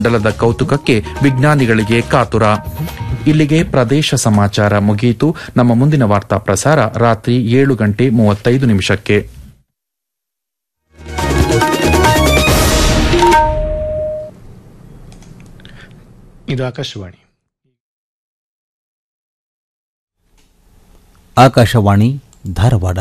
ಮಂಡಲದ ಕೌತುಕಕ್ಕೆ ವಿಜ್ಞಾನಿಗಳಿಗೆ ಕಾತುರ ಇಲ್ಲಿಗೆ ಪ್ರದೇಶ ಸಮಾಚಾರ ಮುಗಿಯಿತು ನಮ್ಮ ಮುಂದಿನ ವಾರ್ತಾ ಪ್ರಸಾರ ರಾತ್ರಿ ಏಳು ಗಂಟೆ ಮೂವತ್ತೈದು ನಿಮಿಷಕ್ಕೆ ಇದು ಆಕಾಶವಾಣಿ ಆಕಾಶವಾಣಿ ಧಾರವಾಡ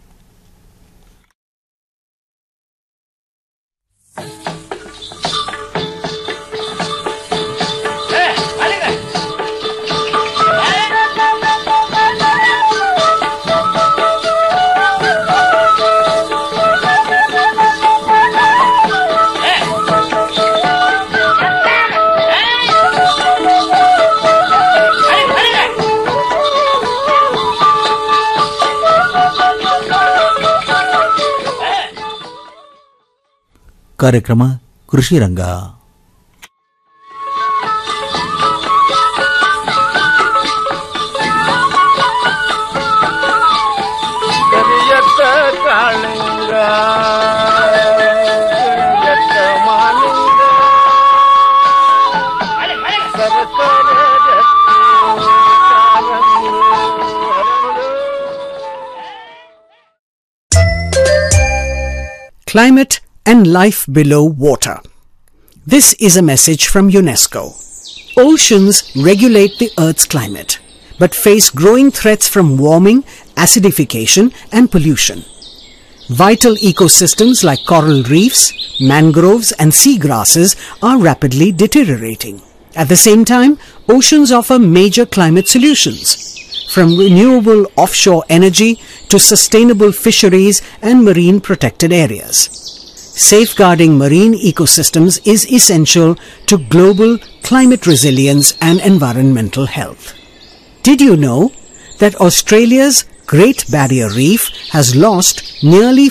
ಕಾರ್ಯಕ್ರಮ ಕೃಷಿ ರಂಗ ಕರಿಯತ್ತ ಕಾಳಿಂಗ ಕರಿಯತ್ತ ಮಾಲಿಂಗ ಸರಸರ ರತ್ನ ಕಾರಂಗಿ ಹರಳು. Climate and life below water. This is a message from UNESCO. Oceans regulate the Earth's climate, but face growing threats from warming, acidification, and pollution. Vital ecosystems like coral reefs, mangroves, and seagrasses are rapidly deteriorating. At the same time, oceans offer major climate solutions. From renewable offshore energy to sustainable fisheries and marine protected areas. Safeguarding marine ecosystems is essential to global climate resilience and environmental health. Did you know that Australia's Great Barrier Reef has lost nearly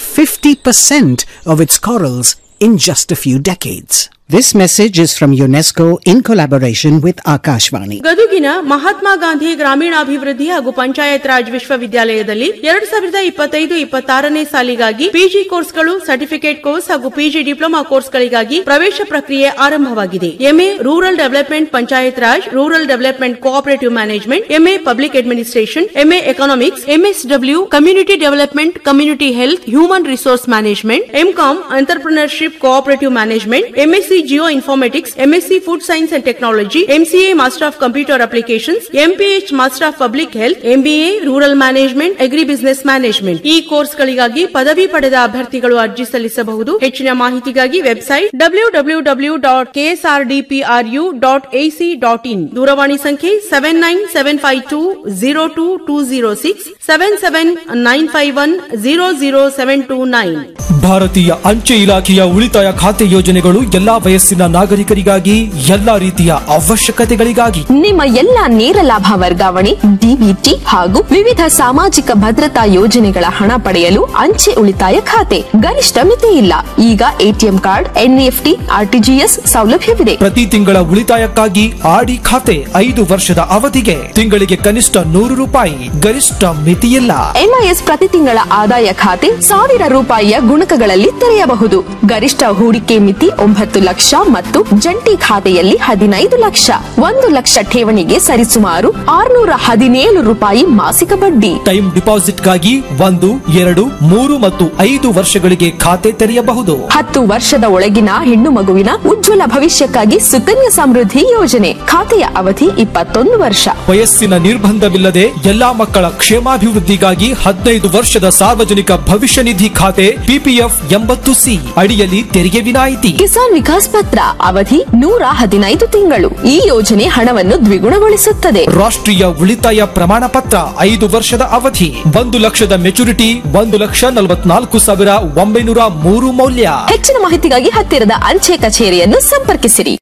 50% of its corals in just a few decades? This message is from UNESCO in collaboration with Akashvani. ಗದುಗಿನ Mahatma Gandhi ಗ್ರಾಮೀಣಾಭಿವೃದ್ಧಿ ಹಾಗೂ ಪಂಚಾಯತ್ ರಾಜ್ ವಿಶ್ವವಿದ್ಯಾಲಯದಲ್ಲಿ ಎರಡ್ ಸಾವಿರದ ಇಪ್ಪತ್ತೈದು ಇಪ್ಪತ್ತಾರನೇ ಸಾಲಿಗಾಗಿ PG ಕೋರ್ಸ್ಗಳು certificate course ಹಾಗೂ ಪಿಜಿ ಡಿಪ್ಲೊಮಾ ಕೋರ್ಸ್ಗಳಿಗಾಗಿ ಪ್ರವೇಶ ಪ್ರಕ್ರಿಯೆ ಆರಂಭವಾಗಿದೆ MA rural development panchayat raj rural development cooperative management MA public administration MA economics MSW community development community health human resource management MCom entrepreneurship cooperative management MSc geoinformatics MSc food science and technology MCA master of computer applications MPH master of public health MBA rural management agribusiness management ಈ ಕೋರ್ಸ್ಗಳಿಗಾಗಿ ಪದವಿ ಪಡೆದ ಅಭ್ಯರ್ಥಿಗಳು ಅರ್ಜಿ ಸಲ್ಲಿಸಬಹುದು ಹೆಚ್ಚಿನ ಮಾಹಿತಿಗಾಗಿ website W W W dot KSRDPRU dot AC dot in ದೂರವಾಣಿ ಸಂಖ್ಯೆ seven nine seven five two zero two two zero six seven seven nine five one zero zero seven two nine ಭಾರತೀಯ ಅಂಚೆ ಇಲಾಖೆಯ ಉಳಿತಾಯ ಖಾತೆ ಯೋಜನೆಗಳು ಎಲ್ಲಾ ವಯಸ್ಸಿನ ನಾಗರಿಕರಿಗಾಗಿ ಎಲ್ಲಾ ರೀತಿಯ ಅವಶ್ಯಕತೆಗಳಿಗಾಗಿ ನಿಮ್ಮ ಎಲ್ಲ ನೇರ ಲಾಭ ವರ್ಗಾವಣೆ ಡಿಬಿಟಿ ಹಾಗೂ ವಿವಿಧ ಸಾಮಾಜಿಕ ಭದ್ರತಾ ಯೋಜನೆಗಳ ಹಣ ಪಡೆಯಲು ಅಂಚೆ ಉಳಿತಾಯ ಖಾತೆ ಗರಿಷ್ಠ ಮಿತಿ ಇಲ್ಲ ಈಗ ಎಟಿಎಂ ಕಾರ್ಡ್ ಎನ್ಇಎಫ್ಟಿ ಆರ್ಟಿಜಿಎಸ್ ಸೌಲಭ್ಯವಿದೆ ಪ್ರತಿ ತಿಂಗಳ ಉಳಿತಾಯಕ್ಕಾಗಿ ಆಡಿ ಖಾತೆ ಐದು ವರ್ಷದ ಅವಧಿಗೆ ತಿಂಗಳಿಗೆ ಕನಿಷ್ಠ ನೂರು ರೂಪಾಯಿ ಗರಿಷ್ಠ ಮಿತಿಯಿಲ್ಲ ಎಂಐಎಸ್ ಪ್ರತಿ ತಿಂಗಳ ಆದಾಯ ಖಾತೆ ಸಾವಿರ ರೂಪಾಯಿಯ ಗುಣಕಗಳಲ್ಲಿ ತೆರೆಯಬಹುದು ಗರಿಷ್ಠ ಹೂಡಿಕೆ ಮಿತಿ ಒಂಬತ್ತು ಲಕ್ಷ ಮತ್ತು ಜಂಟಿ ಖಾತೆಯಲ್ಲಿ ಹದಿನೈದು ಲಕ್ಷ ಒಂದು ಲಕ್ಷ ಠೇವಣಿಗೆ ಸರಿಸುಮಾರು ಆರ್ನೂರ ಹದಿನೇಳು ರೂಪಾಯಿ ಮಾಸಿಕ ಬಡ್ಡಿ ಟೈಮ್ ಡಿಪಾಸಿಟ್ಗಾಗಿ ಒಂದು ಎರಡು ಮೂರು ಮತ್ತು ಐದು ವರ್ಷಗಳಿಗೆ ಖಾತೆ ತೆರೆಯಬಹುದು ಹತ್ತು ವರ್ಷದ ಒಳಗಿನ ಹೆಣ್ಣು ಮಗುವಿನ ಉಜ್ವಲ ಭವಿಷ್ಯಕ್ಕಾಗಿ ಸುಕನ್ಯಾ ಸಮೃದ್ಧಿ ಯೋಜನೆ ಖಾತೆಯ ಅವಧಿ ಇಪ್ಪತ್ತೊಂದು ವರ್ಷ ವಯಸ್ಸಿನ ನಿರ್ಬಂಧವಿಲ್ಲದೆ ಎಲ್ಲಾ ಮಕ್ಕಳ ಕ್ಷೇಮಾಭಿವೃದ್ಧಿಗಾಗಿ ಹದಿನೈದು ವರ್ಷದ ಸಾರ್ವಜನಿಕ ಭವಿಷ್ಯ ನಿಧಿ ಖಾತೆ ಪಿಪಿಎಫ್ ಎಂಬತ್ತು ಸಿ ಅಡಿಯಲ್ಲಿ ತೆರಿಗೆ ವಿನಾಯಿತಿ ಕಿಸಾನ್ ವಿಕಾಸ್ ಪತ್ರ ಅವಧಿ ನೂರ ಹದಿನೈದು ತಿಂಗಳು ಈ ಯೋಜನೆ ಹಣವನ್ನು ದ್ವಿಗುಣಗೊಳಿಸುತ್ತದೆ ರಾಷ್ಟ್ರೀಯ ಉಳಿತಾಯ ಪ್ರಮಾಣ ಪತ್ರ ಐದು ವರ್ಷದ ಅವಧಿ ಒಂದು ಲಕ್ಷದ ಮೆಚುರಿಟಿ ಒಂದು ಲಕ್ಷ ನಲವತ್ನಾಲ್ಕು ಸಾವಿರ ಒಂಬೈನೂರ ಮೂರು ಮೌಲ್ಯ ಹೆಚ್ಚಿನ ಮಾಹಿತಿಗಾಗಿ ಹತ್ತಿರದ ಅಂಚೆ ಕಚೇರಿಯನ್ನು ಸಂಪರ್ಕಿಸಿರಿ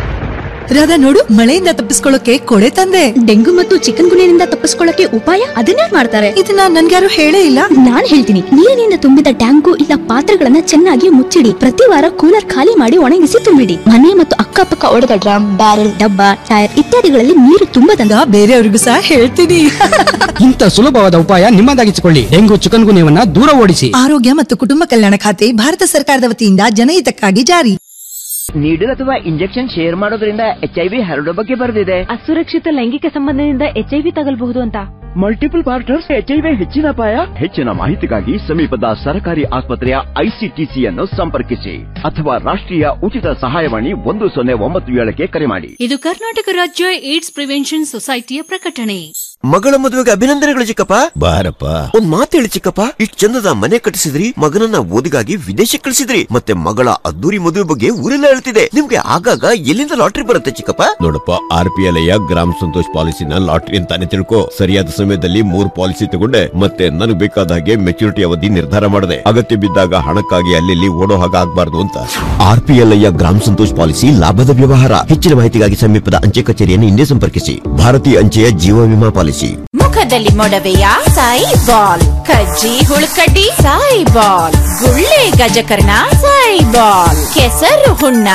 ರಾಧಾ ನೋಡು ಮಳೆಯಿಂದ ತಪ್ಪಿಸ್ಕೊಳ್ಳೋಕೆ ಕೊಡೆ ತಂದೆ ಡೆಂಗು ಮತ್ತು ಚಿಕನ್ ಗುನಿಯಿಂದ ತಪ್ಪಿಸ್ಕೊಳ್ಳಕ್ಕೆ ಉಪಾಯ ಅದನ್ನೇ ಮಾಡ್ತಾರೆ ಇದನ್ನ ನನ್ಗ್ಯಾರು ಹೇಳೇ ಇಲ್ಲ ನಾನ್ ಹೇಳ್ತೀನಿ ನೀರಿನಿಂದ ತುಂಬಿದ ಟ್ಯಾಂಕು ಇಲ್ಲ ಪಾತ್ರೆಗಳನ್ನ ಚೆನ್ನಾಗಿ ಮುಚ್ಚಿಡಿ ಪ್ರತಿ ವಾರ ಕೂಲರ್ ಖಾಲಿ ಮಾಡಿ ಒಣಗಿಸಿ ತುಂಬಿಡಿ ಮನೆ ಮತ್ತು ಅಕ್ಕಪಕ್ಕ ಒಡೆದ ಡ್ರಮ್ ಬ್ಯಾರೆಲ್ ಡಬ್ಬ ಟೈರ್ ಇತ್ಯಾದಿಗಳಲ್ಲಿ ನೀರು ತುಂಬದಂಗ ಬೇರೆಯವ್ರಿಗೂ ಸಹ ಹೇಳ್ತೀನಿ ಇಂಥ ಸುಲಭವಾದ ಉಪಾಯ ನಿಮ್ಮದಾಗಿಸಿಕೊಳ್ಳಿ ಡೆಂಗು ಚಿಕನ್ ಗುನ್ಯವನ್ನ ದೂರ ಓಡಿಸಿ ಆರೋಗ್ಯ ಮತ್ತು ಕುಟುಂಬ ಕಲ್ಯಾಣ ಖಾತೆ ಭಾರತ ಸರ್ಕಾರದ ವತಿಯಿಂದ ಜನಹಿತಕ್ಕಾಗಿ ಜಾರಿ ನೀಡಲ್ ಅಥವಾ ಇಂಜೆಕ್ಷನ್ ಶೇರ್ ಮಾಡೋದ್ರಿಂದ ಎಚ್ ಐ ವಿ ಹರಡೋ ಬಗ್ಗೆ ಬರೆದಿದೆ ಅಸುರಕ್ಷಿತ ಲೈಂಗಿಕ ಸಂಬಂಧದಿಂದ ಎಚ್ ಐ ವಿ ತಗಲ್ಬಹುದು ಅಂತ multiple partners H I V ಹೆಚ್ಚಿನ ಅಪಾಯ ಹೆಚ್ಚಿನ ಮಾಹಿತಿಗಾಗಿ ಸಮೀಪದ ಸರ್ಕಾರಿ ಆಸ್ಪತ್ರೆಯ ಐಸಿಟಿಸಿಯನ್ನು ಸಂಪರ್ಕಿಸಿ ಅಥವಾ ರಾಷ್ಟ್ರೀಯ ಉಚಿತ ಸಹಾಯವಾಣಿ ಒಂದು ಸೊನ್ನೆ ಒಂಬತ್ತು ಏಳಕ್ಕೆ ಕರೆ ಮಾಡಿ ಇದು ಕರ್ನಾಟಕ ರಾಜ್ಯ ಏಡ್ಸ್ ಪ್ರಿವೆನ್ಷನ್ ಸೊಸೈಟಿಯ ಪ್ರಕಟಣೆ ಮಗಳ ಮದುವೆಗೆ ಅಭಿನಂದನೆಗಳು ಚಿಕ್ಕಪ್ಪ ಬಾರಪ್ಪ ಒಂದ್ ಮಾತು ಹೇಳಿ ಚಿಕ್ಕಪ್ಪ ಇಷ್ಟ್ ಚಂದದ ಮನೆ ಕಟ್ಟಿಸಿದ್ರಿ ಮಗನನ್ನ ಓದಿಗಾಗಿ ವಿದೇಶಕ್ಕೆ ಕಳಿಸಿದ್ರಿ ಮತ್ತೆ ಮಗಳ ಅದ್ದೂರಿ ಮದುವೆ ಬಗ್ಗೆ ಊರೆಲ್ಲ ಹೇಳ್ತಿದೆ ನಿಮ್ಗೆ ಆಗಾಗ ಎಲ್ಲಿಂದ ಲಾಟ್ರಿ ಬರುತ್ತೆ ಚಿಕ್ಕಪ್ಪ ನೋಡಪ್ಪ R P L Gram Santosh ಪಾಲಿಸಿನ ಲಾಟ್ರಿ ಅಂತಾನೆ ತಿಳ್ಕೊ ಸರಿಯಾದ ಸಮಯದಲ್ಲಿ ಮೂರ್ ಪಾಲಿಸಿ ತಗೊಂಡೆ ಮತ್ತೆ ನನಗೆ ಬೇಕಾದ ಹಾಗೆ ಮೆಚುರಿಟಿ ಅವಧಿ ನಿರ್ಧಾರ ಮಾಡಿದೆ ಅಗತ್ಯ ಬಿದ್ದಾಗ ಹಣಕ್ಕಾಗಿ ಅಲ್ಲಿ ಓಡೋ ಹಾಗೆ ಆಗ್ಬಾರ್ದು ಅಂತ R P L Gram Santosh policy ಲಾಭದ ವ್ಯವಹಾರ ಹೆಚ್ಚಿನ ಮಾಹಿತಿಗಾಗಿ ಸಮೀಪದ ಅಂಚೆ ಕಚೇರಿಯನ್ನು ಹಿಂದೆ ಸಂಪರ್ಕಿಸಿ ಭಾರತೀಯ ಅಂಚೆಯ ಜೀವ ವಿಮಾ ಪಾಲಿಸಿ ಮುಖದಲ್ಲಿ ಮೊಡವೆಯ ಸಾಯಿ ಬಾಲ್ ಕಜ್ಜಿ ಹುಳುಕಡ್ಡಿ ಸಾಯಿ ಬಾಲ್ ಗುಳ್ಳೆ ಗಜಕರ್ಣ ಸಾಯಿ ಬಾಲ್ ಕೆಸರು ಹುಣ್ಣ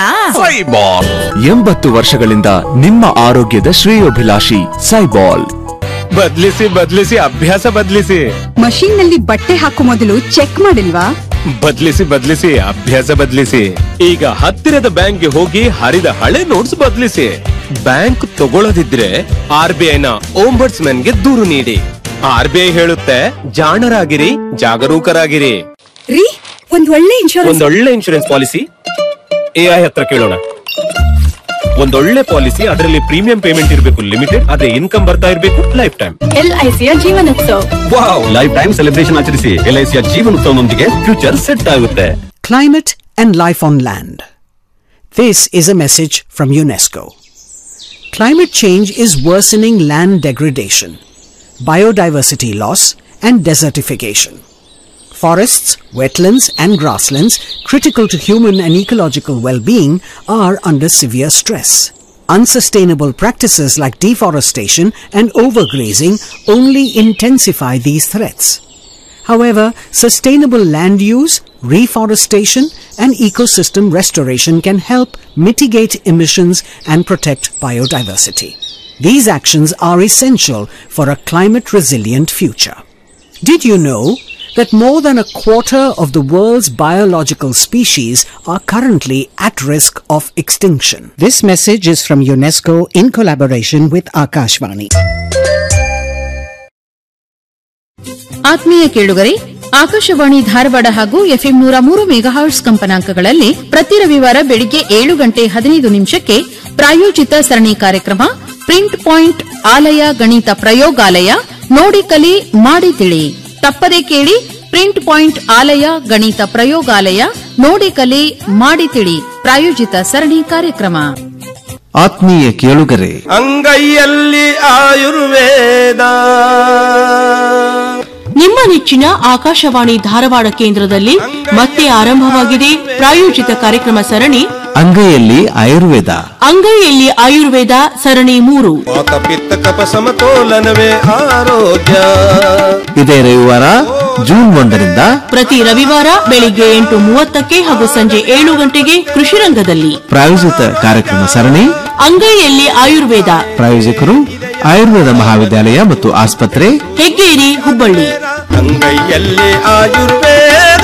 ಎಂಬತ್ತು ವರ್ಷಗಳಿಂದ ನಿಮ್ಮ ಆರೋಗ್ಯದ ಶ್ರೇಯೋಭಿಲಾಷಿ ಸೈಬಾಲ್ ಬದ್ಲಿಸಿ ಬದ್ಲಿಸಿ ಅಭ್ಯಾಸ ಬದ್ಲಿಸಿ ಮಷೀನ್ ನಲ್ಲಿ ಬಟ್ಟೆ ಹಾಕೋ ಮೊದಲು ಚೆಕ್ ಮಾಡಿಲ್ವಾ ಬದ್ಲಿಸಿ ಬದ್ಲಿಸಿ ಅಭ್ಯಾಸ ಬದ್ಲಿಸಿ ಈಗ ಹತ್ತಿರದ ಬ್ಯಾಂಕ್ಗೆ ಹೋಗಿ ಹರಿದ ಹಳೆ ನೋಟ್ಸ್ ಬದ್ಲಿಸಿ ಬ್ಯಾಂಕ್ ತಗೊಳ್ಳದಿದ್ರೆ ಆರ್ ಬಿ ಐನ ಓಂಬರ್ಟ್ಸ್ ಗೆ ದೂರು ನೀಡಿ ಆರ್ ಬಿ ಐ ಹೇಳುತ್ತೆ ಜಾಣರಾಗಿರಿ ಜಾಗರೂಕರಾಗಿರಿ ರೀ ಒಂದ್ ಒಳ್ಳೆ ಇನ್ಶೂರೆನ್ಸ್ ಒಂದೊಳ್ಳೆ ಇನ್ಶೂರೆನ್ಸ್ ಪಾಲಿಸಿ ಎಐ ಹತ್ರ ಕೇಳೋಣ ಒಂದೊಳ್ಳೆ ಪಾಲಿಸಿ ಅದರಲ್ಲಿ ಪ್ರೀಮಿಯಂ ಪೇಮೆಂಟ್ ಇರಬೇಕು ಲಿಮಿಟೆಡ್ ಅದೇ ಇನ್ಕಮ್ ಬರ್ತಾ ಇರಬೇಕು ಲೈಫ್ ಟೈಮ್ ಎಲ್ಐಸಿಯ ಜೀವನೋತ್ಸವ ವಾವ್ ಲೈಫ್ ಟೈಮ್ ಸೆಲೆಬ್ರೇಷನ್ ಆಚರಿಸಿ ಎಲ್ಐಸಿಯ ಜೀವನೋತ್ಸವನೊಂದಿಗೆ ಫ್ಯೂಚರ್ ಸೆಟ್ ಆಗುತ್ತೆ Climate and life on land. This is a message from UNESCO. Climate change is worsening land degradation, biodiversity loss, and desertification. Forests, wetlands, and grasslands critical to human and ecological well-being are under severe stress. Unsustainable practices like deforestation and overgrazing only intensify these threats. However, sustainable land use, reforestation, and ecosystem restoration can help mitigate emissions and protect biodiversity. These actions are essential for a climate resilient future. Did you know that more than a quarter of the world's biological species are currently at risk of extinction? This message is from UNESCO in collaboration with Akashvani. ಆತ್ಮೀಯ ಕೇಳುಗರೆ ಆಕಾಶವಾಣಿ ಧಾರವಾಡ ಹಾಗೂ FM ನೂರ ಮೂರು megahertz ಕಂಪನಾಂಕಗಳಲ್ಲಿ ಪ್ರತಿ ರವಿವಾರ ಬೆಳಿಗ್ಗೆ ಏಳು ಗಂಟೆ ಹದಿನೈದು ನಿಮಿಷಕ್ಕೆ ಪ್ರಾಯೋಜಿತ ಸರಣಿ ಕಾರ್ಯಕ್ರಮ ಪ್ರಿಂಟ್ ಪಾಯಿಂಟ್ ಆಲಯ ಗಣಿತ ಪ್ರಯೋಗಾಲಯ ನೋಡಿ ಕಲಿ ಮಾಡಿ ತಿಳಿ ತಪ್ಪದೆ ಕೇಳಿ ಪ್ರಿಂಟ್ ಪಾಯಿಂಟ್ ಆಲಯ ಗಣಿತ ಪ್ರಯೋಗಾಲಯ ನೋಡಿ ಕಲಿ ಮಾಡಿ ತಿಳಿ ಪ್ರಾಯೋಜಿತ ಸರಣಿ ಕಾರ್ಯಕ್ರಮ ಆತ್ಮೀಯ ಕೇಳುಗರೆ ಅಂಗೈಯಲ್ಲಿ ಆಯುರ್ವೇದ ನಿಮ್ಮ ನೆಚ್ಚಿನ ಆಕಾಶವಾಣಿ ಧಾರವಾಡ ಕೇಂದ್ರದಲ್ಲಿ ಮತ್ತೆ ಆರಂಭವಾಗಿದೆ ಪ್ರಾಯೋಜಿತ ಕಾರ್ಯಕ್ರಮ ಸರಣಿ ಅಂಗೈಯಲ್ಲಿ ಆಯುರ್ವೇದ ಅಂಗೈಯಲ್ಲಿ ಆಯುರ್ವೇದ ಸರಣಿ ಮೂರು ವಾತ ಪಿತ್ತ ಕಪ ಸಮತೋಲನವೇ ಆರೋಗ್ಯ ಇದೇ ರವಿವಾರ ಜೂನ್ ಒಂದರಿಂದ ಪ್ರತಿ ರವಿವಾರ ಬೆಳಿಗ್ಗೆ ಎಂಟು ಮೂವತ್ತಕ್ಕೆ ಹಾಗೂ ಸಂಜೆ ಏಳು ಗಂಟೆಗೆ ಕೃಷಿ ರಂಗದಲ್ಲಿ ಪ್ರಾಯೋಜಿತ ಕಾರ್ಯಕ್ರಮ ಸರಣಿ ಅಂಗೈಯಲ್ಲಿ ಆಯುರ್ವೇದ ಪ್ರಾಯೋಜಕರು ಆಯುರ್ವೇದ ಮಹಾವಿದ್ಯಾಲಯ ಮತ್ತು ಆಸ್ಪತ್ರೆ ಹೆಗ್ಗೇರಿ ಹುಬ್ಬಳ್ಳಿ ಅಂಗೈಯಲ್ಲಿ ಆಯುರ್ವೇದ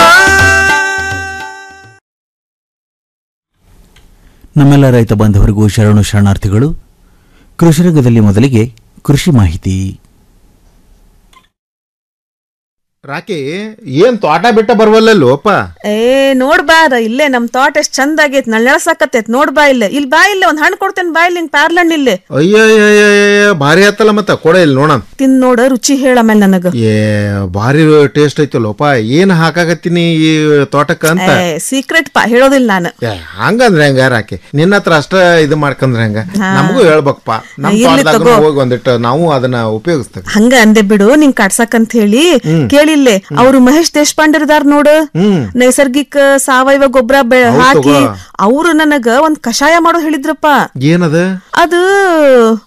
ನಮ್ಮೆಲ್ಲ ರೈತ ಬಾಂಧವರಿಗೂ ಶರಣು ಶರಣಾರ್ಥಿಗಳು ಕೃಷಿರಂಗದಲ್ಲಿ ಮೊದಲಿಗೆ ಕೃಷಿ ಮಾಹಿತಿ ರಾಕಿ ಏನ್ ತೋಟ ಬಿಟ್ಟ ಬರ್ವಲ್ಲೋಪ ಏ ನೋಡ್ ಬಾರ ಇಲ್ಲೇ ನಮ್ ತೋಟ ಎಷ್ಟ್ ಚಂದ ಆಗೈತ್ ನಳ್ನಳ್ಸಾಕತ್ತೈತ್ ನೋಡ್ ಬಾ ಇಲ್ಲೇ ಇಲ್ಲಿ ಬಾ ಇಲ್ಲೇ ಒಂದ್ ಹಣ್ಣು ಕೊಡ್ತೇನೆ ಬಾ ಇಲ್ಲಿ ಪ್ಯಾರ್ಲಣ್ಣ ಇಲ್ಲೇ ಅಯ್ಯ ಭಾರಿ ಆತಲ್ಲ ಮತ್ತ ಕೊಡ ಇಲ್ಲಿ ನೋಡಣ ತಿನ್ ನೋಡ ರುಚಿ ಹೇಳ ಆಮೇಲೆ ನನಗ ಏ ಭಾರಿ ಟೇಸ್ಟ್ ಐತಲ್ಲೋಪ ಏನ್ ಹಾಕಾಕತ್ತೀನಿ ಈ ತೋಟಕ್ಕ ಅಂತ ಸೀಕ್ರೆಟ್ ಪಾ ಹೇಳೋದಿಲ್ಲ ನಾನು ಏ, ಹಂಗಂದ್ರೆ ಹೆಂಗ ರಾಕಿ ನಿನ್ನ ಹತ್ರ ಅಷ್ಟ ಇದು ಮಾಡ್ಕಂದ್ರೆ ಹೆಂಗ ಹಾ. ನಮಗೂ ಹೇಳ್ಬೇಕಪ್ಪ ನಮ್ ಇರ್ಲಿ ತೋಟದಾಗ ತಗೋ. ಹೋಗಿ ಒಂದಿಟ್ಟು ನಾವು ಅದನ್ನ ಉಪಯೋಗಿಸ್ತೇವೆ ಹಂಗ ಅಂದೆ ಬಿಡು ನಿಂಗ್ ಕಾಡ್ಸಕಂತ ಹೇಳಿ ಕೇಳಿಲ್ಲೇ ಅವ್ರು ಮಹೇಶ್ ದೇಶಪಾಂಡೆ ಇದಾರ್ ನೋಡು ನೈಸರ್ಗಿಕ ಸಾವಯವ ಗೊಬ್ಬರ ಹೌದ್ ಹಾಕಿ ತಗೋ. ಅವ್ರು ನನಗ ಒಂದ್ ಕಷಾಯ ಮಾಡೋ ಹೇಳಿದ್ರಪ್ಪ ಏನದ ಅದು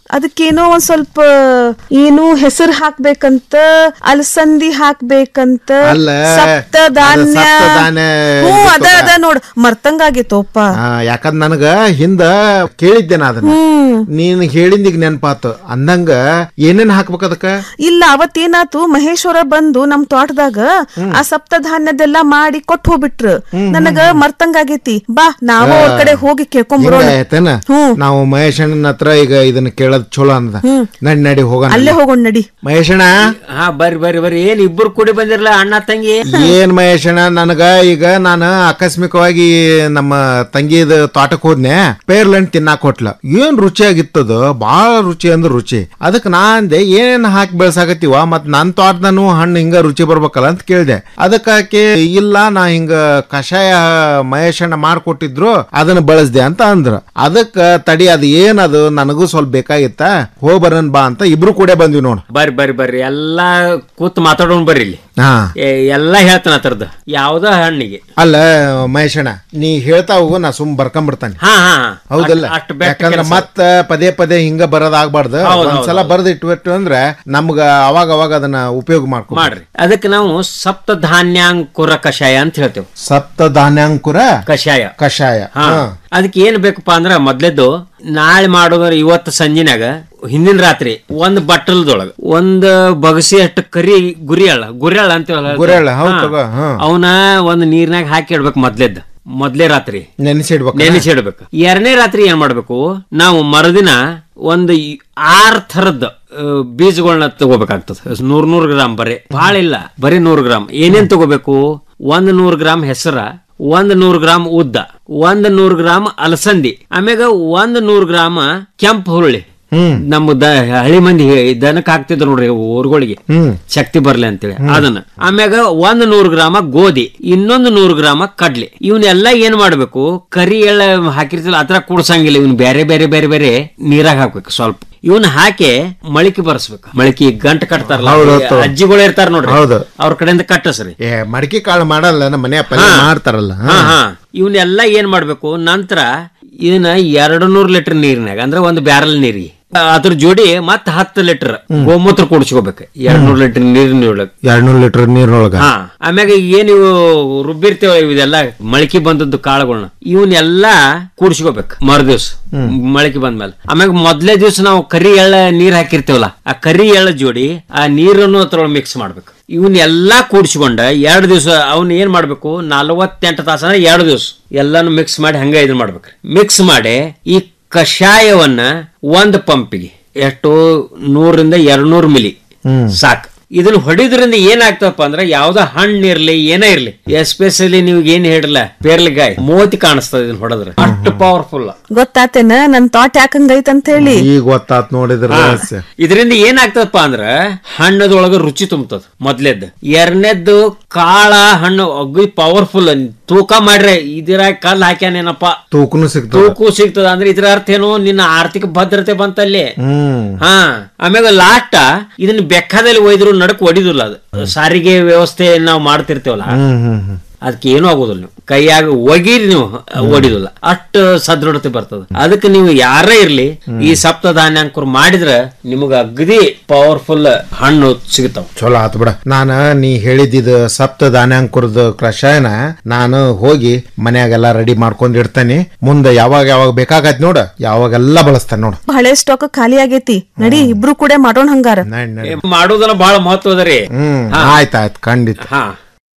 ಅದಕ್ಕೇನೋ ಒಂದ್ ಸ್ವಲ್ಪ ಏನು ಹೆಸರು ಹಾಕ್ಬೇಕಂತ ಅಲಸಂದಿ ಹಾಕ್ಬೇಕಂತ ಅಲ್ಲ, ಸಪ್ತ ಅದು ಧಾನ್ಯ ಸಪ್ತಧಾನ್ಯ ಹ್ಞೂ ಅದ ಇರ್ತದ. ಅದ ನೋಡ್ ಮರ್ತಂಗಾಗಿತ್ತೋಪ್ಪ ಆ, ಯಾಕಂದ್ ನನಗ ಹಿಂದ ಕೇಳಿದ್ದೆ ನಾ ಅದನ್ನ ನೀನ್ ಹೇಳಿಂದಿಗ್ ನೆನ್ಪಾತು ಅಂದಂಗ ಏನೇನ್ ಹಾಕ್ಬೇಕ ಅದಕ್ಕ ಇಲ್ಲ ಅವತ್ತೇನಾತು ಮಹೇಶ್ವರ ಬಂದು ನಮ್ ತೋಟದಾಗ ಆ ಸಪ್ತ ಧಾನ್ಯದೆಲ್ಲ ಮಾಡಿ ಕೊಟ್ಟು ಹೋಗ್ಬಿಟ್ರು ನನಗ ಮರ್ತಂಗಾಗೈತಿ ಬಾ ನಾವ ಅವ್ರ ಕಡೆ ಹೋಗಿ ಕೇಳ್ಕೊಂಬರೋಣ ಆಯ್ತೇನ ನಾವು ಮಹೇಶ್ ಅಣ್ಣನ ಹತ್ರ ಈಗ ಇದನ್ನ ಕೇಳೋದ್ ಚಲೋ ಅಂದ ನಡಿ ನಡಿ ಹೋಗೋಣ ಅಲ್ಲೇ ಹೋಗೋಣ ನಡಿ ಮಹೇಶಣ್ಣ ಹಾ ಬರ್ರಿ ಬರ್ರಿ ಬರ್ರಿ ಏನ್ ಇಬ್ಬರು ಕೂಡಿ ಬಂದಿರಲ್ಲ ಅಣ್ಣ ತಂಗಿ ಏನ್ ಮಹೇಶಣ್ಣ ನನಗ ಈಗ ನಾನು ಆಕಸ್ಮಿಕವಾಗಿ ನಮ್ಮ ತಂಗಿದ ತೋಟಕ್ ಹೋದ್ನೆ ಪೇರ್ಲೆಂಟ್ ತಿನ್ನಾಕ್ ಕೊಟ್ಲ ಏನ್ ರುಚಿಯಾಗಿತ್ತದ ಬಾಳ ರುಚಿ ಅಂದ್ರ ರುಚಿ ಅದಕ್ ನಾ ಅಂದೆ ಏನೇನ್ ಹಾಕಿ ಬೆಳ್ಸಾಕತ್ತೀವ ಮತ್ ನನ್ ತೋಟದನು ಹಣ್ಣು ಹಿಂಗ ರುಚಿ ಬರ್ಬೇಕಲ್ಲ ಅಂತ ಕೇಳ್ದೆ ಅದಕ್ಕ ಆಕೆ ಇಲ್ಲ ನಾ ಹಿಂಗ ಕಷಾಯ ಮಹೇಶಣ್ಣ ಮಾಡ್ಕೊಟ್ಟಿದ್ರು ಅದನ್ನ ಬಳಸ್ದೆ ಅಂತ ಅಂದ್ರ ಅದಕ್ಕ ತಡಿ ಅದ್ ಏನದು ನನಗೂ ಸ್ವಲ್ಪ ಬೇಕಾಗಿತ್ತ ಹೋಗ್ ಬರೋನ್ ಬಾ ಅಂತ ಇಬ್ರು ಕೂಡ ಬಂದ್ವಿ ನೋಡ್ ಬರ್ರಿ ಬರ್ರಿ ಬರ್ರಿ ಎಲ್ಲಾ ಕೂತ್ ಮಾತಾಡೋಣ ಬರ್ರಿ ಇಲ್ಲಿ ಹಾ ಏ, ಎಲ್ಲಾ ಹೇಳ್ತಾನ ಅದ್ರದ್ದು ಯಾವ್ದೋ ಹಣ್ಣಿಗೆ ಅಲ್ಲ ಮಹೇಶಣ್ಣ ನೀ ಹೇಳ್ತಾ ಹೋಗು ನಾ ಸುಮ್ ಬರ್ಕೊಂಡ್ಬಿಡ್ತಾನೆ ಹಾ ಹಾ ಹೌದಲ್ಲ ಅಷ್ಟ್- ಅಷ್ಟ್ ಬೆಟ್ಟ ಯಾಕಂದ್ರ ಕೆಲ್ಸ. ಮತ್ತ ಪದೇ ಪದೇ ಹಿಂಗ ಬರೋದಾಗ್ಬಾರ್ದು ಹೌದ್ ಹೌದ್ ಒಂದ್ಸಲ ಹೌದ್. ಬರ್ದ್ ಇಟ್ಬಿಟ್ಟು ಅಂದ್ರೆ ನಮ್ಗ ಅವಾಗ ಅವಾಗ ಅದನ್ನ ಉಪಯೋಗ ಮಾಡ್ಕೊ ಮಾಡ್ರಿ ಅದಕ್ಕೆ ನಾವು ಸಪ್ತ ಧಾನ್ಯಾಂಕುರ ಕಷಾಯ ಅಂತ ಹೇಳ್ತೇವೆ ಸಪ್ತ ಧಾನ್ಯಾಂಕುರ ಕಷಾಯ ಕಷಾಯ ಹಾ ಹಾ. ಅದಕ್ಕೆ ಏನ್ ಬೇಕಪ್ಪ ಅಂದ್ರ ಮೊದ್ಲೇದ್ದು ನಾಳೆ ಮಾಡೋದ್ರ ಇವತ್ತು ಸಂಜಿನಾಗ ಹಿಂದಿನ ರಾತ್ರಿ ಒಂದ್ ಬಟ್ಟಲ್ದೊಳಗ ಒಂದ್ ಬಗಸಿ ಅಷ್ಟು ಕರಿ ಗುರಿಯಾಳ ಗುರಿಯಾಳ ಅಂತ ಗುರೆಳ್ಳ, ಹೌದ್ ತಗೋ, ಹಾ. ಅವನ ಒಂದ್ ನೀರ್ನಾಗ ಹಾಕಿ ಇಡ್ಬೇಕು ಮೊದ್ಲೇದ್ ಮೊದ್ಲೇ ರಾತ್ರಿ ನೆನೆಸಿಡ್ಬೇಕು ನೆನೆಸಿಡ್ಬೇಕು ಎರಡನೇ ರಾತ್ರಿ ಏನ್ ಮಾಡ್ಬೇಕು ನಾವು ಮರುದಿನ ಒಂದು ಈ- ಆರ್ ಥರದ್ ಬೀಜಗಳನ್ನ ತಗೋಬೇಕಾಗ್ತದೆ ನೂರ್ ನೂರ್ ಗ್ರಾಮ್ ಬರೀ ಭಾಳ ಇಲ್ಲ ಬರೀ ನೂರ್ ಗ್ರಾಮ್ ಏನೇನ್ ತಗೋಬೇಕು ಒಂದ್ ನೂರ್ ಗ್ರಾಮ್ ಹೆಸರ ಒಂದ್ ನೂರ್ ಗ್ರಾಮ್ ಉದ್ದ ಒಂದ್ ನೂರ್ ಗ್ರಾಮ್ ಅಲಸಂದಿ ಆಮ್ಯಾಗ ಒಂದ್ ನೂರ್ ಗ್ರಾಮ್ ಕೆಂಪು ಹುರುಳಿ ನಮ್ಮ ದ ಹಳಿ ಮಂದಿ ದನಕ್ ಹಾಕ್ತಿದ್ರು ನೋಡ್ರಿ ಊರುಗಳಿಗೆ ಶಕ್ತಿ ಬರ್ಲಿ ಅಂತೇಳಿ ಅದನ್ನ ಆಮ್ಯಾಗ ಒಂದ್ ನೂರ್ ಗ್ರಾಮ ಗೋಧಿ ಇನ್ನೊಂದು ನೂರ್ ಗ್ರಾಮ ಕಡ್ಲಿ ಇವನ್ನೆಲ್ಲ ಏನ್ ಮಾಡ್ಬೇಕು ಕರಿ ಎಳ್ಳ ಹಾಕಿರ್ತಿಲ್ಲ ಅದ್ರ ಕೂಡ್ಸಂಗಿಲ್ಲ ಇವ್ನ ಬೇರೆ ಬೇರೆ ಬೇರೆ ಬೇರೆ ನೀರಾಗ ಹಾಕ್ಬೇಕು ಸ್ವಲ್ಪ ಇವನ್ ಹಾಕಿ ಮಳಿಕೆ ಬರ್ಸ್ಬೇಕು ಮಳಿಕೆ ಗಂಟ ಕಟ್ತಾರಲ್ಲ ಹೌದ್ ಹೌದ್ ಹೌದ್. ಅಜ್ಜಿಗಳು ಇರ್ತಾರ ನೋಡ್ರಿ ಹೌದು. ಅವ್ರ ಕಡೆಯಿಂದ ಕಟ್ಟಸ್ರಿ ಏ ಮಡಿಕೆ ಕಾಳು ಮಾಡಲ್ಲ ನಮ್ಮ ಮನೆ ಪಲ್ಯ ಹಾ. ಮಾಡ್ತಾರಲ್ಲ ಹಾ ಹಾ ಇವನ್ನೆಲ್ಲ ಏನ್ ಮಾಡ್ಬೇಕು ನಂತರ ಇದನ್ನ ಎರಡು ನೂರ್ ಲೀಟರ್ ನೀರಿನಾಗ ಅಂದ್ರೆ ಒಂದು ಬ್ಯಾರಲ್ ನೀರಿಗೆ ಆ, ಅದ್ರ ಜೋಡಿ ಮತ್ತ ಹತ್ತು ಲೀಟರ್ ಗೋಮೂತ್ರ ಕುಡಿಸ್ಕೋಬೇಕು ಎರಡ್ ನೂರ್ ಲೀಟರ್ ನೀರಿನೊಳಗೆ ಎರಡ್ನೂರ್ ಲೀಟರ್ ನೀರ್ನೊಳಗ ಹಾ ಆಮ್ಯಾಗ ಏನ್ ಇವು ರುಬ್ಬಿರ್ತೇವ ಇದೆಲ್ಲ ಮೊಳಕೆ ಬಂದದ್ದು ಕಾಳುಗಳನ್ನ ಇವನ್ನೆಲ್ಲ ಕೂಡ್ಸ್ಕೋಬೇಕು ಮರು ದಿವ್ಸ ಮೊಳಕೆ ಬಂದ್ಮೇಲೆ ಆಮ್ಯಾಗ ಮೊದ್ಲೇ ದಿವ್ಸ ನಾವು ಕರಿ ಎಳ್ಳ ನೀರ್ ಹಾಕಿರ್ತೇವಲ್ಲ ಆ ಕರಿ ಎಳ್ಳ ಜೋಡಿ ಆ ನೀರನ್ನು ಅದ್ರೊಳಗೆ ಮಿಕ್ಸ್ ಮಾಡ್ಬೇಕು ಇವನ್ನೆಲ್ಲಾ ಕೂಡ್ಸ್ಕೊಂಡ ಎರಡು ದಿವಸ ಅವ್ನ ಏನ್ ಮಾಡ್ಬೇಕು ನಲವತ್ತೆಂಟು ತಾಸ ಅಂದ್ರೆ ಎರಡು ದಿವಸ ಎಲ್ಲಾನು ಮಿಕ್ಸ್ ಮಾಡಿ ಹಂಗ ಇದನ್ನ ಮಾಡ್ಬೇಕು ಮಿಕ್ಸ್ ಮಾಡಿ ಈ ಕಷಾಯವನ್ನ ಒಂದು ಪಂಪಿಗೆ ಎಷ್ಟು ನೂರಿಂದ ಎರಡ್ನೂರು ಮಿಲಿ ಸಾಕು ಇದನ್ನ ಹೊಡಿದ್ರಿಂದ ಏನಾಗ್ತದಪ್ಪ ಅಂದ್ರೆ ಯಾವ್ದೋ ಹಣ್ಣು ಇರ್ಲಿ ಏನೇ ಇರ್ಲಿ ಎಸ್ಪೆಷಲಿ ನೀವು ಏನ್ ಹೇಳಿರಲ್ಲ ಪೇರ್ಲಿಗಾಯ್ ಮೋತಿ ಕಾಣಿಸ್ತದ ಇದನ್ನ ಹೊಡೆದ್ರೆ ಅಷ್ಟು ಪವರ್ಫುಲ್ ಗೊತ್ತಾತೇನ ನನ್ ತೋಟ ಯಾಕಂಗೈತ್ ಅಂತ ಹೇಳಿ ಈಗ ಗೊತ್ತಾತ್ ನೋಡಿದ್ರ ರಹಸ್ಯ ಇದರಿಂದ ಏನಾಗ್ತದಪ್ಪ ಅಂದ್ರ ಹಣ್ಣದೊಳಗ ರುಚಿ ತುಂಬತದ ಮೊದ್ಲೇದ್ದು ಎರಡನೇದ್ದು ಕಾಳ ಹಣ್ಣು ಅಗ್ಗಿ ಪವರ್ಫುಲ್ ತೂಕ ಮಾಡ್ರೆ ಇದ್ರಾಗ ಕಲ್ ಹಾಕ್ಯಾನೇನಪ್ಪ ತೂಕನು ಸಿಗ್ತದ ತೂಕು ಸಿಗ್ತದ ಅಂದ್ರೆ ಇದ್ರ ಅರ್ಥ ಏನು ನಿನ್ನ ಆರ್ಥಿಕ ಭದ್ರತೆ ಬಂತಲ್ಲಿ ಹ್ಮ್ ಹಾ ಆಮ್ಯಾಗ ಲಾಸ್ಟ್ ಇದನ್ನ ಬೆಕ್ಕದಲ್ಲಿ ಒಯ್ದ್ರು ನಡಕ್ ಹೊಡಿದಿಲ್ಲ ಅದು ಸಾರಿಗೆ ವ್ಯವಸ್ಥೆ ನಾವು ಮಾಡ್ತಿರ್ತೇವಲ್ಲ ಹ್ಮ್ ಹ್ಮ್ ಹ್ಮ್ ಅದಕ್ಕೆ ಏನೂ ಆಗೋದಿಲ್ಲ ನೀವು ಕೈಯಾಗ ಒಗಿರಿ ನೀವು ಹೊಡಿದಿಲ್ಲ ಅಷ್ಟು ಸದೃಢತೆ ಬರ್ತದ ಅದಕ್ಕೆ ನೀವು ಯಾರೇ ಇರ್ಲಿ ಈ ಸಪ್ತ ಧಾನ್ಯಾಂಕುರ್ ಮಾಡಿದ್ರ ನಿಮಗ ಅಗದಿ ಪವರ್ಫುಲ್ ಹಣ್ಣು ಸಿಗ್ತಾವ ಚಲೋ ಆತ್ ಬಿಡ ನಾನ ನೀ ಹೇಳಿದ್ದಿದ ಸಪ್ತ ಧಾನ್ಯಾಂಕುರದ ಕಷಾಯನ ನಾನು ಹೋಗಿ ಮನ್ಯಾಗೆಲ್ಲ ರೆಡಿ ಮಾಡ್ಕೊಂಡ್ ಇಡ್ತೇನೆ ಮುಂದೆ ಯಾವಾಗ ಯಾವಾಗ ಬೇಕಾಗತ್ ನೋಡ ಯಾವಾಗೆಲ್ಲ ಬಳಸ್ತಾನೆ ನೋಡ ಹಳೆ ಸ್ಟಾಕ್ ಖಾಲಿ ಆಗೈತಿ ನಡಿ ಇಬ್ರು ಕೂಡ ಮಾಡೋಣ ಹಂಗಾರ ಮಾಡೋದನ್ನ ಬಹಳ ಮಹತ್ವದ ರೀ ಹ್ಮ್ ಹಾ. ಆಯ್ತಾಯ್ತು ಖಂಡಿತ ಹಾ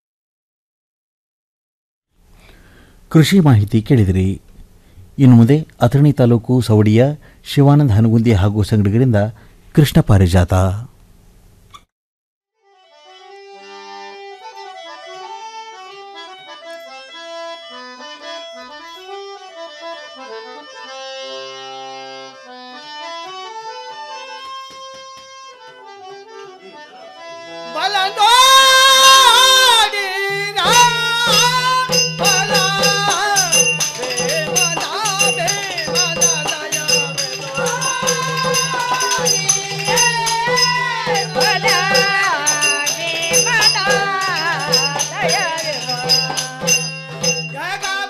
ಕೃಷಿ ಮಾಹಿತಿ ಕೇಳಿದಿರಿ ಇನ್ನು ಮುಂದೆ ಅಥಣಿ ತಾಲೂಕು ಸವಡಿಯ ಶಿವಾನಂದ ಹನಗುಂದಿ ಹಾಗೂ ಸಂಗಡಿಗರಿಂದ ಕೃಷ್ಣ ಪಾರಿಜಾತ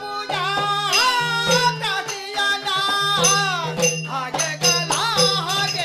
ಹಾಗೆ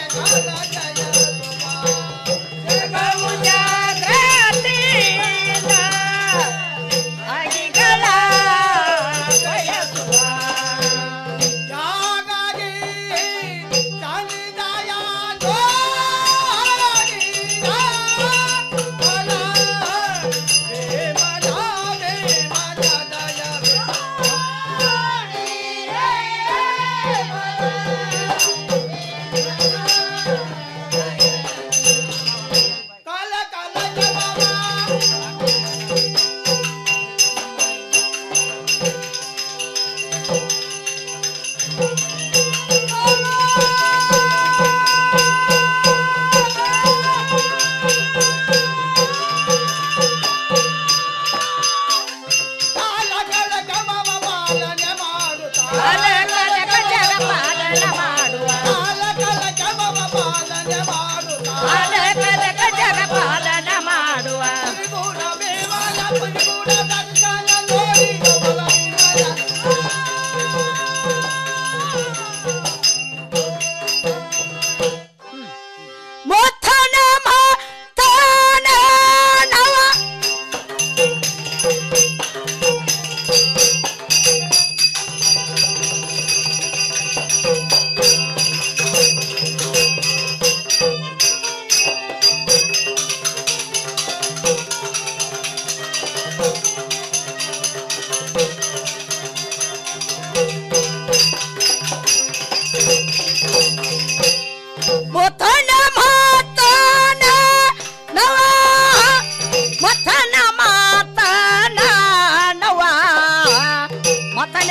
ಮೊತ್ತನ ಮಾತನ ನವ ಮೊತ್ತನ ಮಾತನ ನವ ಮೊತ್ತನ